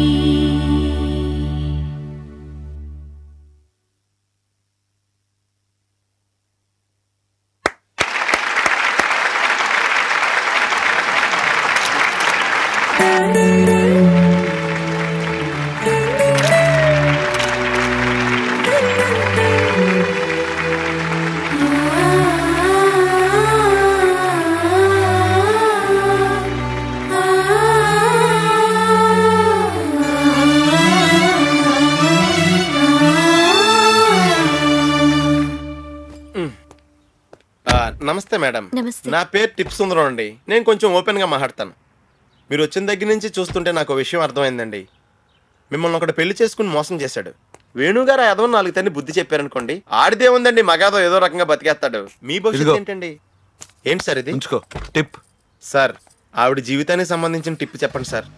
ఆ, నమస్తే మేడం నమస్తే. నా పేరు టిప్స్ సుందరం అండి నేను కొంచెం ఓపెన్ గా మాట్లాడతాను మీరు వచ్చిన దగ్గర నుంచి చూస్తుంటే నాకు ఒక విషయం అర్థమైందండి మిమ్మల్ని ఒకటి పెళ్లి చేసుకుని మోసం చేశాడు వేణుగారు ఆ యదవం నాలుగు తన్ని బుద్ధి చెప్పారనుకోండి ఆడిదే ఉందండి మగాదో ఏదో రకంగా బతికేస్తాడు మీ భవిష్యత్తు ఇదిగో. ఏంటండి ఏంటి సార్ ఇది ఉంచుకో టిప్ సార్ ఆవిడ జీవితానికి సంబంధించిన టిప్ చెప్పండి సార్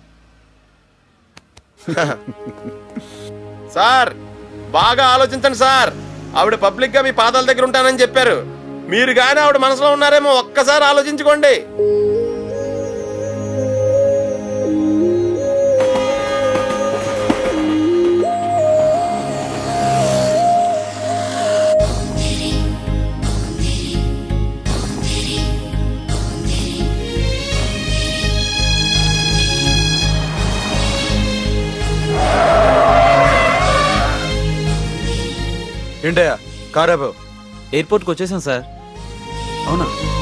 సార్ బాగా ఆలోచించండి సార్ ఆవిడ పబ్లిక్ గా మీ పాదాల దగ్గర ఉంటానని చెప్పారు మీరు గాని ఆవిడ మనసులో ఉన్నారేమో ఒక్కసారి ఆలోచించుకోండి ఏంటయ్యా కార్ ఆపావు ఎయిర్పోర్ట్కి వచ్చేసాం సార్ అవునా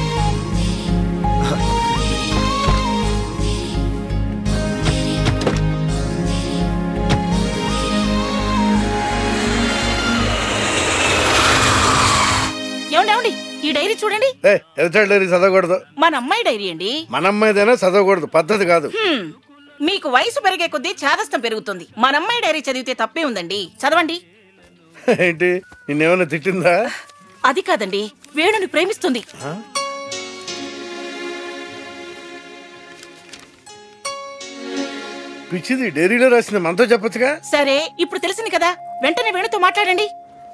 ఏమండి ఏమండి ఈ డైరీ చూడండి ఎదుటాడు డైరీ చదవకూడదు మన అమ్మాయి డైరీ అండి మన అమ్మాయిదైనా చదవకూడదు పద్ధతి కాదు హ్మ్. మీకు వయసు పెరిగే కొద్దీ చాదస్తం పెరుగుతుంది మన అమ్మాయి డైరీ చదివితే తప్పే ఉందండి చదవండి ఏంటి నిన్నేమైనా తిట్టిందా అది కాదండి వేణుని ప్రేమిస్తుంది పిచ్చిది డైరీలో రాసింది మనతో చెప్పొచ్చుగా సరే ఇప్పుడు తెలిసింది కదా వెంటనే వేణుతో మాట్లాడండి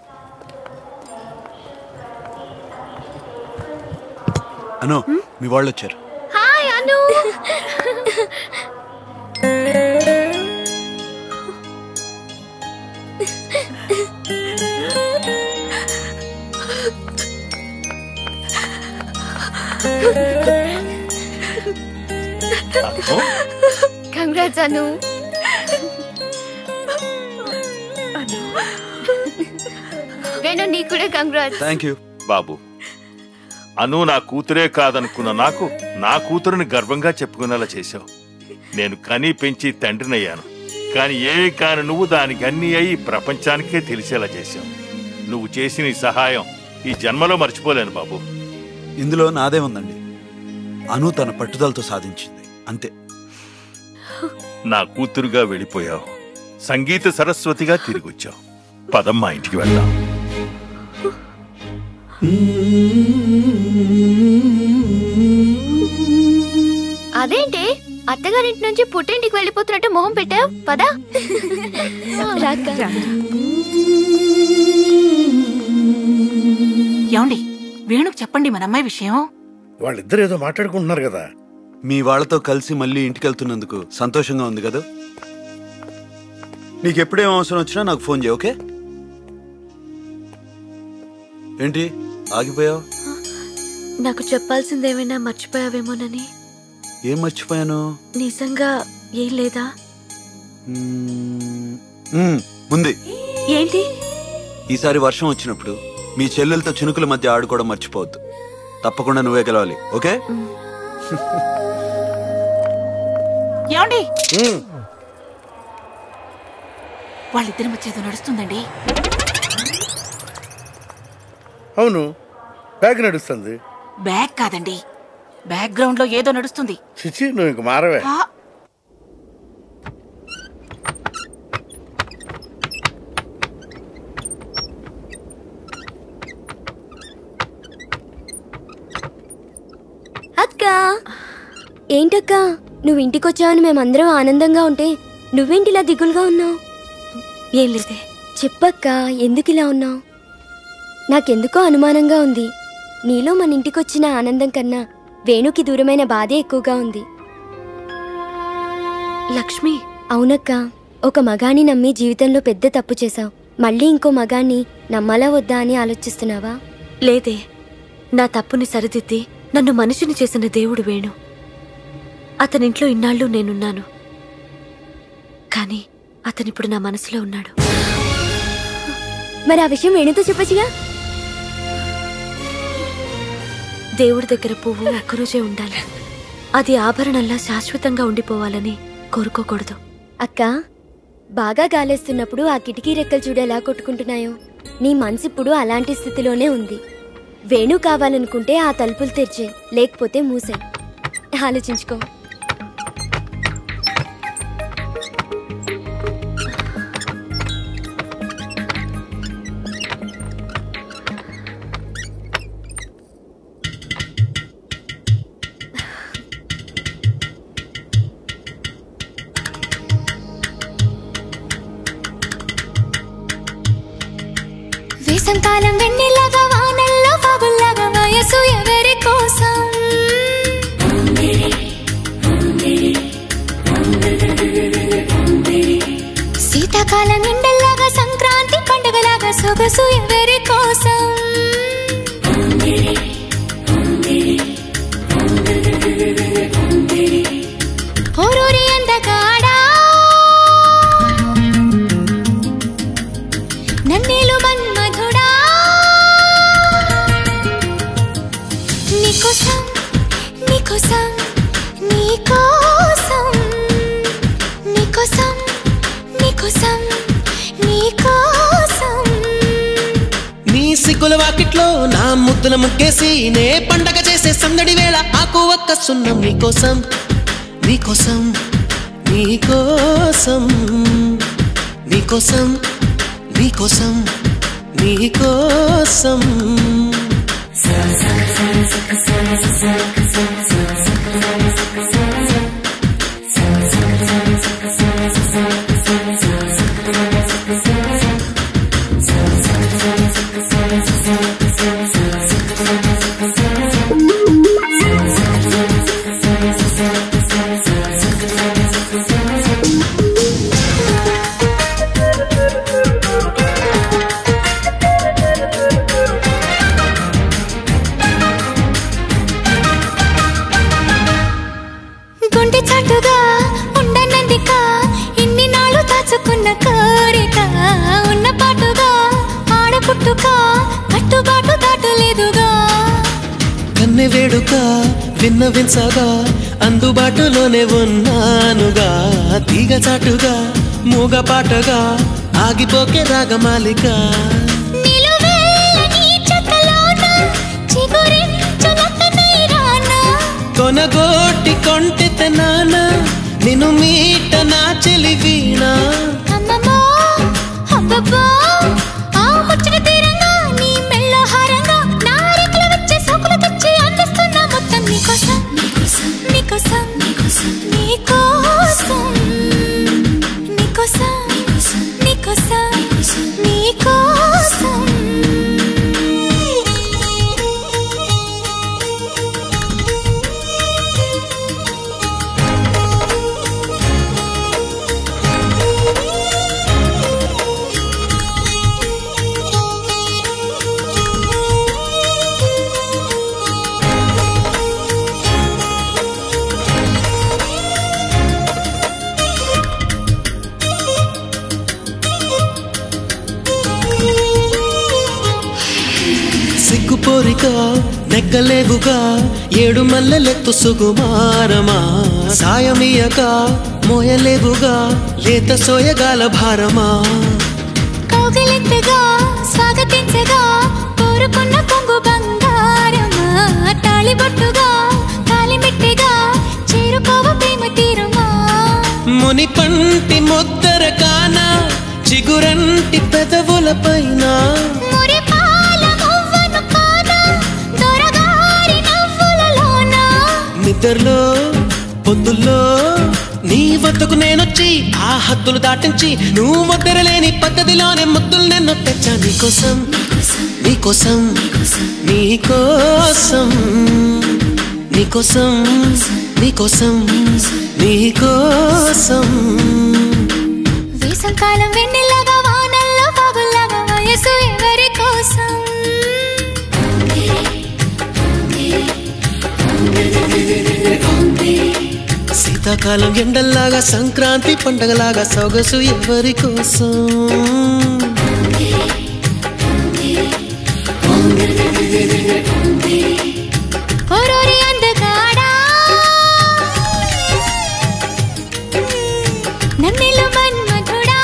అను మీ వాళ్ళు వచ్చారు హాయ్ అను కంగ్రాట్స్ అను వేణు నీకు కూడా కంగ్రాట్స్ థ్యాంక్ యూ బాబు అను నా కూతురే కాదనుకున్న నాకు నా కూతురుని గర్వంగా చెప్పుకునేలా చేశావు నేను కని పెంచి తండ్రినయ్యాను కానీ ఏమి కాని నువ్వు దానికి అన్ని అయి ప్రపంచానికే తెలిసేలా చేశావు నువ్వు చేసిన ఈ సహాయం ఈ జన్మలో మర్చిపోలేను బాబు ఇందులో నాదే ఉందండి అను తన పట్టుదలతో సాధించింది అంతే నా కూతురుగా వెళ్ళిపోయావు సంగీత సరస్వతిగా తిరిగొచ్చావు పదమ్మా ఇంటికి వెళ్దాం అదేంటి అత్తగారింటి నుంచి పుట్టింటికి వెళ్ళిపోతున్నట్టు మొహం పెట్టావు పదా ఏమండి వేణుకు చెప్పండి మన అమ్మాయి విషయం వాళ్ళిద్దరు ఏదో మాట్లాడుకుంటున్నారు కదా మీ వాళ్ళతో కలిసి మళ్ళీ ఇంటికి వెళ్తున్నందుకు సంతోషంగా ఉంది కదా నీకు ఎప్పుడేం అవసరం వచ్చినా నాకు ఫోన్ చేయి ఓకే ఏంటి ఆగిపోయావు నాకు చెప్పాల్సిందేమైనా మర్చిపోయావేమోనని ఏం మర్చిపోయాను నిజంగా ఏం లేదా మ్మ్, మ్మ్, ఉంది ఏంటి ఈసారి వర్షం వచ్చినప్పుడు మీ చెల్లెలతో చినుకుల మధ్య ఆడుకోవడం మర్చిపోవద్దు తప్పకుండా నువ్వే గెలవాలి ఓకే ఏమండి వాళ్ళిద్దరి మధ్య ఏదో నడుస్తుందండి అవును బ్యాగ్ నడుస్తుంది బ్యాగ్ కాదండి బ్యాక్గ్రౌండ్ లో ఏదో నడుస్తుంది చిచి నువ్వు ఇంక మారవే ఆ, అక్క ఏంటక్క నువ్వు ఇంటికొచ్చావని మేమందరం ఆనందంగా ఉంటే నువ్వేంటిలా దిగులుగా ఉన్నావు ఏం లేదే చెప్పక్క ఎందుకు ఇలా ఉన్నావు నాకెందుకో అనుమానంగా ఉంది నీలో మన ఇంటికొచ్చిన ఆనందం కన్నా వేణుకి దూరమైన బాధే ఎక్కువగా ఉంది లక్ష్మి అవునక్క ఒక మగాన్ని నమ్మి జీవితంలో పెద్ద తప్పు చేశావు మళ్ళీ ఇంకో మగాన్ని నమ్మాలా వద్దా అని ఆలోచిస్తున్నావా లేదే నా తప్పుని సరిదిద్ది నన్ను మనిషిని చేసిన దేవుడు వేణు అతనింట్లో ఇన్నాళ్ళు నేనున్నాను కానీ అతనిప్పుడు నా మనసులో ఉన్నాడు మరి ఆ విషయం వేణుతో చెప్పచ్చుగా దేవుడి దగ్గర పువ్వు ఒక్కరోజే ఉండాలి అది ఆభరణంలా శాశ్వతంగా ఉండిపోవాలని కోరుకోకూడదు అక్క బాగా గాలేస్తున్నప్పుడు ఆ కిటికీ రెక్కలు చూడు ఎలా కొట్టుకుంటున్నాయో నీ మనసు ఇప్పుడు అలాంటి స్థితిలోనే ఉంది వేణు కావాలనుకుంటే ఆ తలుపులు తెరిచే లేకపోతే మూసే ఆలోచించుకో వేసంకాలం వెన్నెలాగా వానల్లో బాబుల్లాగా వయసు ఎవరి కోసం శీతాకాలం ఎండల్లాగా సంక్రాంతి పండుగలాగా సొగసు ఎవరి కోసం ఓరూరి అందగాడా నన్నేలు మన్మధుడా నీకోసం నీకోసం నీకోసం నీకోసం నీకోసం నీకోసం నీ సిగ్గుల వాకిట్లో నా ముద్దుల ముగ్గేసి నే పండగ చేసే సందడి వేళ ఆకు ఒక్క సున్నం నీకోసం నీకోసం నీకోసం నీకోసం నీకోసం నీకోసం గుండె చాటుగా ఉండనందిక ఇన్ని నాళ్ళు దాచుకున్న కోరిక ఉన్న పాటుగా ఆడపుట్టుక కట్టుబాటు దాటలేదుగా కన్నె వేడుక విన్న విన్సగా అందుబాటులోనే ఉన్నానుగా తీగ చాటుగా మూగ పాటగా ఆగిపోకే రాగమాలిక నిలువ కొనగోటి కొంటెత నాన్న నిన్ను మీట నా చెలి వీణ అమ్మమ్మో అబ్బబ్బో ఆ ముచ్చట తీరంగా నీ మెళ్ళ హారంగా నా రెక్కలు వచ్చే సోకులు తెచ్చి అందిస్తున్న మొత్తం నీకోసం నీకోసం నీకోసం నీకోసం నీకోసం నీకోసం నీకోసం సిగ్గుపోరిగా నెగ్గలేవుగా ఏడు మల్లెలెత్తు సుగుమారమా సాయమీయక మోయలేవుగా లేత సోయగాల భారమా కౌగిలింతగా స్వాగతించగా కోరుకున్న పొంగు బంగారమా తాళిబొట్టుగా తాలిమిట్టెగా చేరుకోవ ప్రేమ తీరుమా ముని పంటి ముద్దర కాన చిగురంటి పెదవుల పైన మురిపాల మువ్వను కాదా దొరగారి నవ్వులలోన నిద్రలో పొద్దుల్లో నీ వద్దకు నేనొచ్చి ఆ హద్దులు దాటించి నువ్వు ముద్దరలేని పద్ధతిలోనే ముద్దులు నేను తెచ్చా నీకోసం నీకోసం నీకోసం నీకోసం నీకోసం నీకోసం వేసంకాలం వెన్నెలాగా వానల్లో పగుల్లాగా వయసు ఎవరి కోసం శీతాకాలం ఎండల్లాగా సంక్రాంతి పండగలాగా సొగసు ఎవరి కోసం ఓరోరి అందగాడా నన్నిలు మన్మధుడా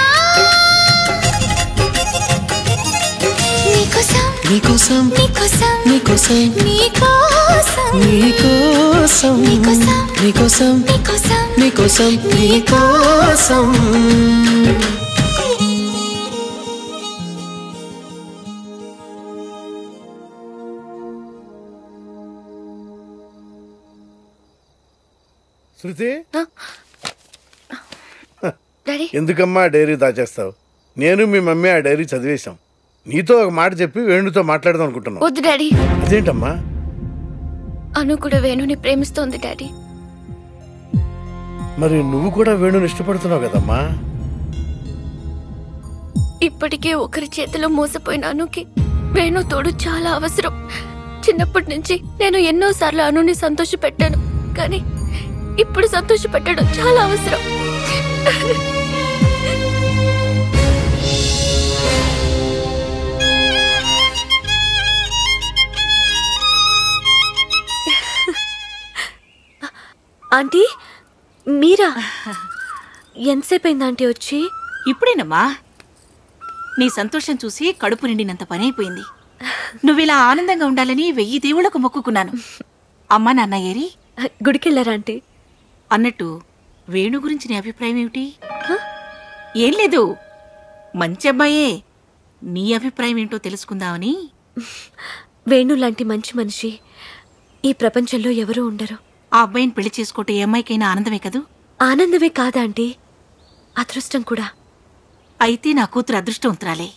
నీకోసం నీకోసం నీకోసం నీకోసం నీకోసం నీకోసం నీకోసం నీకోసం నీకోసం నీకోసం నీకోసం శృతి డాడీ ఎందుకమ్మా ఆ డైరీ దాచేస్తావు నేను మీ మమ్మీ ఆ డైరీ చదివేశాం నీతో ఒక మాట చెప్పి వేణుతో మాట్లాడదాం అనుకుంటున్నావు వద్దు డాడీ అదేంటమ్మా అను కూడా వేణుని ప్రేమిస్తోంది డాడీ మరి నువ్వు కూడా వేణుని ఇష్టపడుతున్నావు కదమ్మా ఇప్పటికే ఒకరి చేతిలో మోసపోయిన అనుకి వేణు తోడు చాలా అవసరం చిన్నప్పటి నుంచి నేను ఎన్నో సార్లు అనుని సంతోష పెట్టాను కానీ ఇప్పుడు సంతోష పెట్టడం చాలా అవసరం ఆంటీ మీరా ఎంతసేపు అయింది ఆంటీ వచ్చి ఇప్పుడేనమ్మా నీ సంతోషం చూసి కడుపు నిండినంత పని అయిపోయింది నువ్విలా ఆనందంగా ఉండాలని వెయ్యి దేవుళ్ళకు మొక్కుకున్నాను అమ్మా నాన్న ఏరి గుడికెళ్ళారా ఆంటీ అన్నట్టు వేణు గురించి నీ అభిప్రాయం ఏమిటి ఏం లేదు మంచి అబ్బాయే నీ అభిప్రాయం ఏంటో తెలుసుకుందామని వేణు లాంటి మంచి మనిషి ఈ ప్రపంచంలో ఎవరూ ఉండరు ఆ అబ్బాయిని పెళ్లి చేసుకోవటం ఏ అమ్మాయికైనా ఆనందమే కదూ ఆనందమే కాదా ఆంటీ అదృష్టం కూడా అయితే నా కూతురు అదృష్టవంతురాలే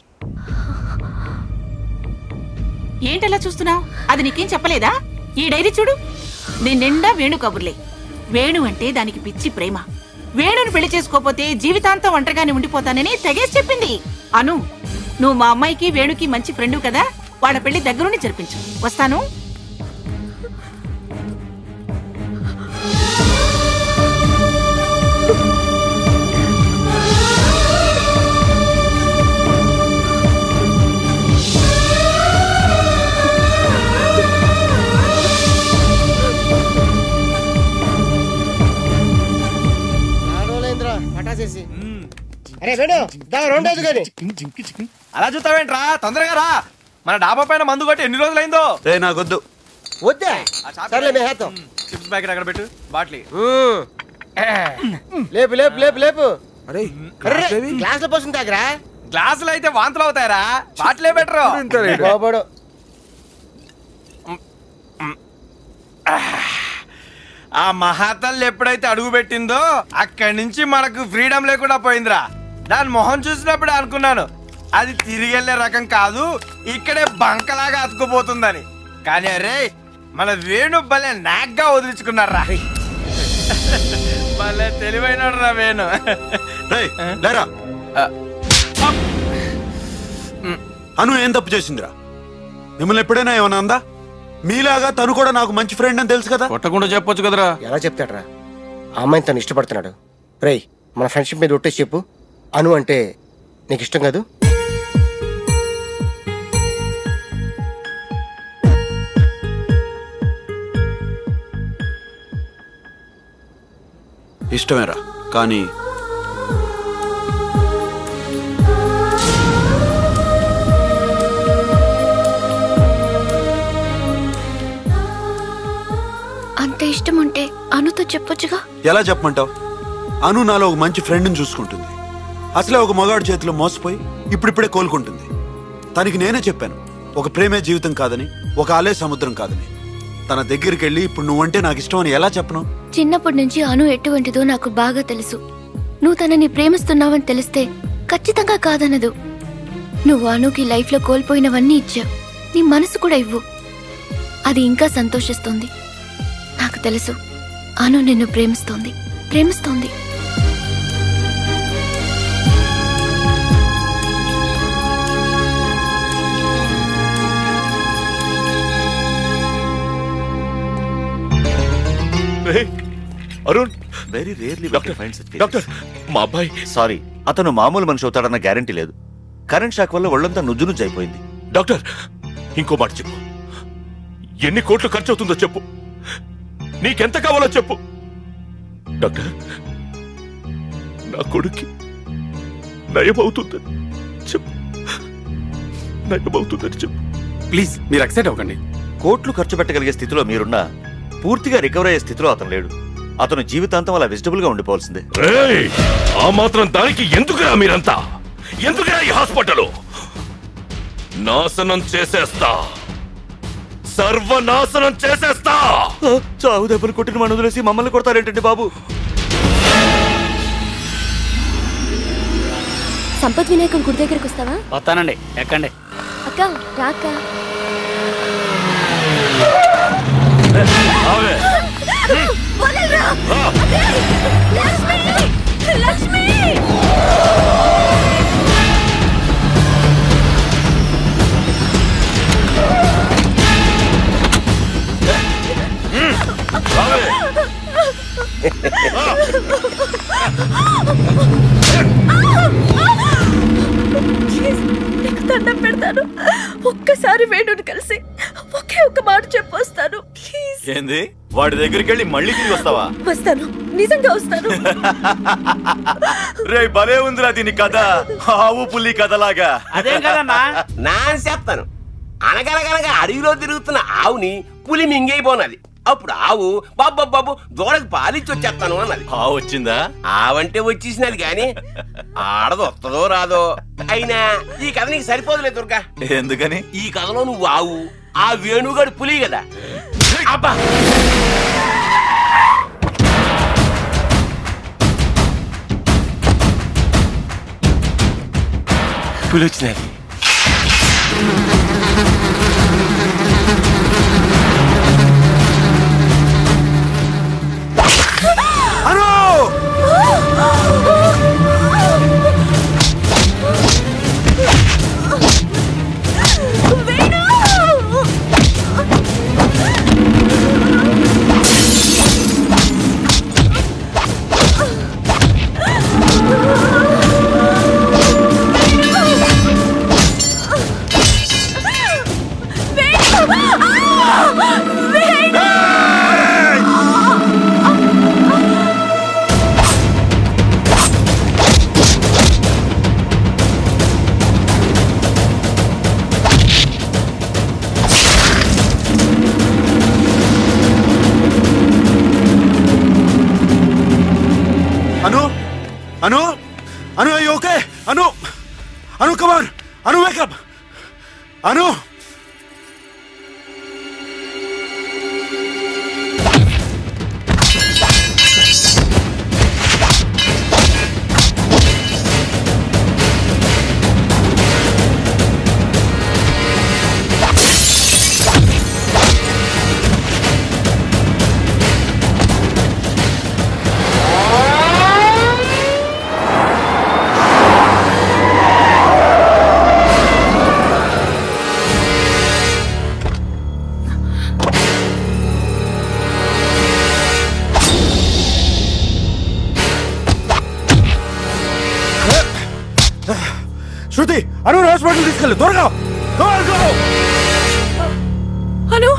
ఏంటలా చూస్తున్నావు అది నీకేం చెప్పలేదా ఈ డైరీ చూడు దీని నిండా వేణు కబుర్లే వేణు అంటే దానికి పిచ్చి ప్రేమ వేణుని పెళ్లి చేసుకోపోతే జీవితాంతం ఒంటరిగానే ఉండిపోతానని తెగేసి చెప్పింది అను నువ్వు మా అమ్మాయికి వేణుకి మంచి ఫ్రెండు కదా వాళ్ళ పెళ్లి దగ్గరుండి జరిపించు వస్తాను రోజులైందిరా పటాసేసి అరే వేణు దా రెండోది కానీ అలా చూస్తావేంట్రా తొందరగా రా మన డాబా పైన మందు కొట్టి ఎన్ని రోజులైందో రే నాకొద్దు వద్దా సర్లే మేము హేతం చిప్స్ ప్యాకెట్ అక్కడ పెట్టు బాట్లీ లేపు లేపు లేపు లేపు అరే గ్లాస్ లో పోసింది తాగరా గ్లాసులు అయితే వాంతులు అవుతాయరా బాట్లే బెటరు బాబోడు ఆ మహాతల్లి ఎప్పుడైతే అడుగు పెట్టిందో అక్కడి నుంచి మనకు ఫ్రీడమ్ లేకుండా పోయిందిరా దాని మొహం చూసినప్పుడు అనుకున్నాను అది తిరిగి వెళ్ళే రకం కాదు ఇక్కడే బంకలాగా అతుకుపోతుందని కానీ అరే మన వేణు భలే నాగ్గా వదిలించుకున్నారా భలే తెలివైన రా వేణు లేరా అను ఏం తప్పు చేసిందిరా మిమ్మల్ని ఎప్పుడైనా ఏమన్నా అందా మీలాగా తను కూడా నాకు మంచి ఫ్రెండ్ అని తెలుసు కదా కొట్టకుండా చెప్పొచ్చు కదరా ఎలా చెప్తాడ్రా ఆ అమ్మాయిని తను ఇష్టపడుతున్నాడు రేయ్ మన ఫ్రెండ్షిప్ మీద ఒట్టేసి చెప్పు అను అంటే నీకు ఇష్టం కాదు ఇష్టమేరా కానీ అంత ఇష్టం ఉంటే అనుతో చెప్పొచ్చుగా ఎలా చెప్పమంటావు అను నాలో ఒక మంచి ఫ్రెండ్ని చూసుకుంటుంది అసలే ఒక మగాడు చేతిలో మోసపోయి ఇప్పుడిప్పుడే కోలుకుంటుంది తనకి నేనే చెప్పాను ఒక ప్రేమే జీవితం కాదని ఒక ఆలే సముద్రం కాదని తన దగ్గరికి వెళ్ళి ఇప్పుడు నువ్వంటే నాకు ఇష్టం అని ఎలా చెప్పను చిన్నప్పటి నుంచి అను ఎటువంటిదో నాకు బాగా తెలుసు నువ్వు తనని ప్రేమిస్తున్నావని తెలిస్తే ఖచ్చితంగా కాదనదు నువ్వు అనుకి లైఫ్లో కోల్పోయినవన్నీ ఇచ్చావు నీ మనసు కూడా ఇవ్వు అది ఇంకా సంతోషిస్తుంది నాకు తెలుసు అను నిన్ను ప్రేమిస్తోంది ప్రేమిస్తోంది అరుణ్ వెరీ రేర్లీ డాక్టర్ మా అబ్బాయి సారీ అతను మామూలు మనిషి అవుతాడన్న గ్యారంటీ లేదు కరెంట్ షాక్ వల్ల ఒళ్ళంతా నుజ్జు నుజ్జు అయిపోయింది డాక్టర్ ఇంకో మాట చెప్పు ఎన్ని కోట్లు ఖర్చు అవుతుందో చెప్పు నీకెంత కావాలో చెప్పు డాక్టర్ నా కొడుక్కి నయమవుతుందని చెప్పు నయమవుతుందని చెప్పు ప్లీజ్ మీరు ఎక్సైట్ అవ్వకండి కోట్లు ఖర్చు పెట్టగలిగే స్థితిలో మీరున్నా పూర్తిగా రికవర్ అయ్యే స్థితిలో అతను లేడు అతను జీవితాంతం అలా వెజిటబుల్ గా ఉండిపోవాల్సిందే రేయ్! ఆ మాత్రం దానికి ఎందుకురా మీరంతా ఎందుకురా ఈ హాస్పిటల్ నాశనం చేసేస్తా సర్వనాశనం చేసేస్తా చావు దెబ్బలు కొట్టిన మన వదిలేసి మమ్మల్ని కొడతారేంటండి బాబు సంపత్ వినాయకం గుడి దగ్గరికి వస్తావా వస్తానండి ఎక్కండి అక్క రాక్క లక్ష్మి ప్లీజ్, నీకు దండం పెడతాను ఒక్కసారి వేణుని కలిసి ఒకే ఒక్క మాట చెప్పొస్తాను ప్లీజ్ ఏంది వాడి దగ్గరికి వెళ్ళి మళ్ళీ తిరిగి వస్తావా వస్తాను నిజంగా వస్తాను రే భలే ఉందిరా దీని కథ ఆవు పుల్లి కథలాగా అదేం కదన్నా నా అని చెప్తాను అనగనగనగా అడవిలో తిరుగుతున్న ఆవుని పులి మింగైపోనది అప్పుడు ఆవు బాబు బాబు దూడకి పాలిచ్చి వచ్చేస్తాను అన్నది ఆ వచ్చిందా ఆవంటే వచ్చేసినది కానీ ఆడది వస్తుందో రాదో అయినా ఈ కథ నీకు సరిపోదులే దుర్గా ఎందుకని ఈ కథలో నువ్వు ఆవు ఆ వేణుగాడు పులి కదా అబ్బా పులి వచ్చినది ఆ అను అను అయ్యి okay Anu Anu come on Anu wake up Anu Shruti Anu hospital తీసుకెళ్ళు త్వరగా Go, go! అను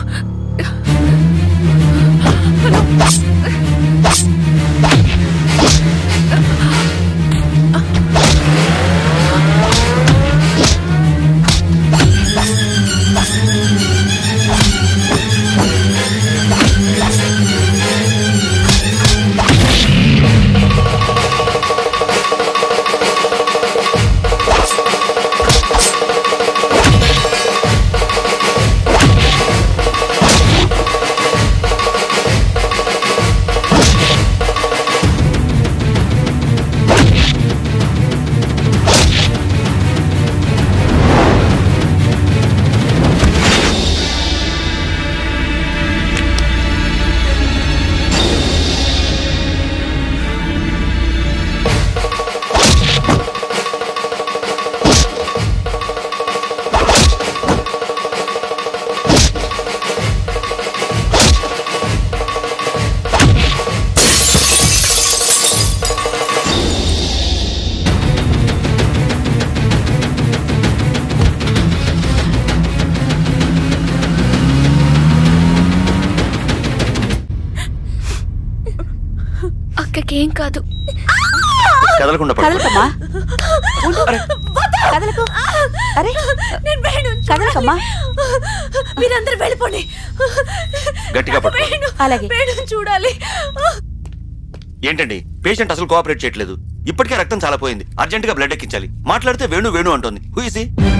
అక్కకేం కాదు కదలకుండా పడుకో. కదలకమ్మా ఉండు. కదలకు అరే నేను వేణు కదలకమ్మా మీరందరూ వెళ్ళిపోండి గట్టిగా పట్టుకో. వేణు అలాగే. వేణు చూడాలి ఏంటండి పేషెంట్ అసలు కోఆపరేట్ చేయట్లేదు ఇప్పటికే రక్తం చాలా పోయింది అర్జెంట్ గా బ్లడ్ ఎక్కించాలి మాట్లాడితే వేణు వేణు అంటోంది హూ ఇస్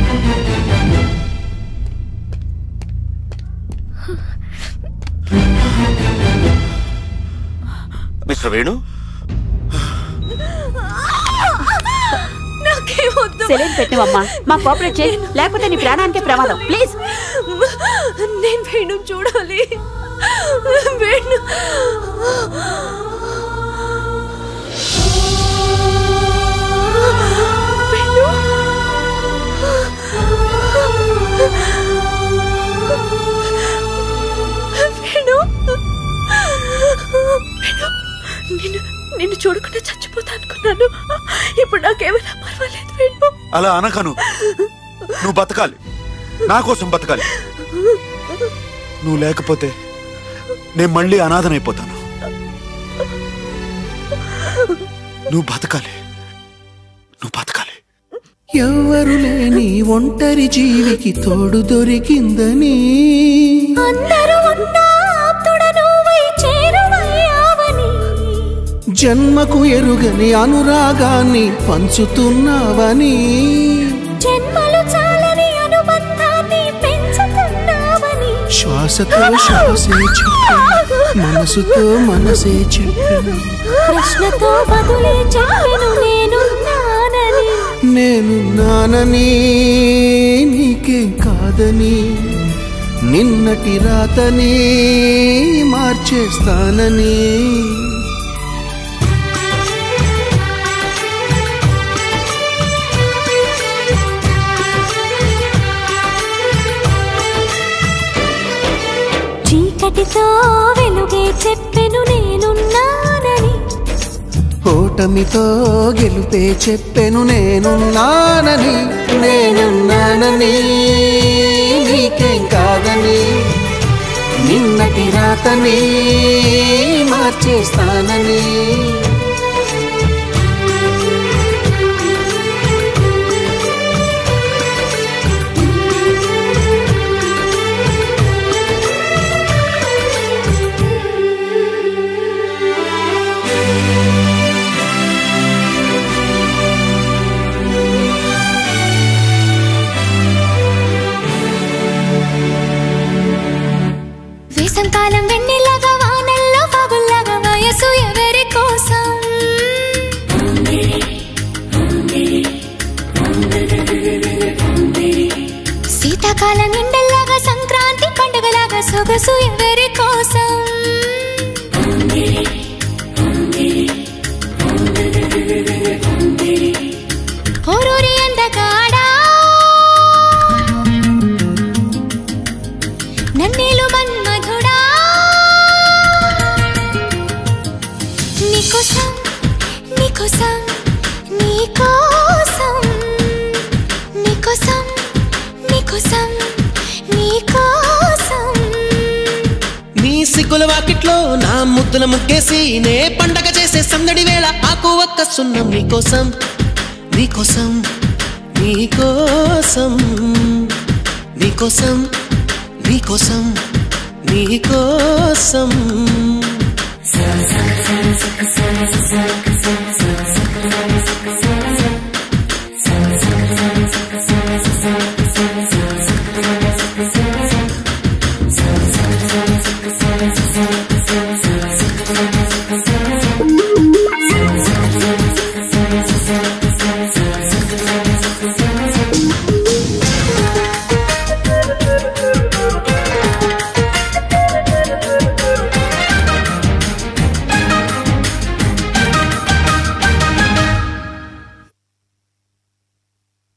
మిస్టర్ వేణు నాకేమొద్దు సెలైన్ పెట్టివమ్మా మా కోఆపరేట్ చేయి లేకపోతే నీ ప్రాణానికే ప్రమాదం ప్లీజ్ నేను వేణు చూడాలి వేణు వేణు వేణు వేణు నిన్ను నిన్ను చూడకుండా చచ్చిపోతా అనుకున్నాను ఇప్పుడు నాకేమైనా పర్వాలేదు వేణు అలా అనకను నువ్వు బతకాలి నా కోసం బతకాలి నువ్వు లేకపోతే నేను మళ్ళీ అనాథనైపోతాను నువ్వు బతకాలి నువ్వు బతకాలి ఎవ్వరు లేని ఒంటరి జీవికి తోడు దొరికిందని అందరూ ఉన్నా ఆప్తుడ నువ్వై చేరువయ్యావని జన్మకు ఎరుగని అనురాగాన్ని పంచుతున్నావని జన్మలు చాలని అనుబంధాన్ని పెంచుతున్నావని శ్వాసతో శ్వాసే చెప్పు మనసుతో మనసే చెప్పు ప్రశ్నతో బదులే చెప్పెను నేనున్నానని నేను నానని నీకేం కాదని నిన్నటి రాతని మార్చేస్తానని చీకటితో వెలుగే చెప్పెను నేనున్నానని ఓటమితో గెలుపే చెప్పెను నేనున్నానని నేనున్నానని నీకేం కాదని నిన్నటి రాతని మార్చేస్తానని సొగసు ఎవరి కోసం ఓరూరి అందగాడా నన్నేలు మన్మధుడా నీకోసం నీకోసం నీకోసం నీకోసం నీకోసం నీకోసం నీ సిగ్గుల వాకిట్లో నా ముద్దుల ముగ్గేసి నే పండగ చేసే సందడి వేళ ఆకు ఒక్క సున్నం నీకోసం నీకోసం నీకోసం నీకోసం నీకోసం నీకోసం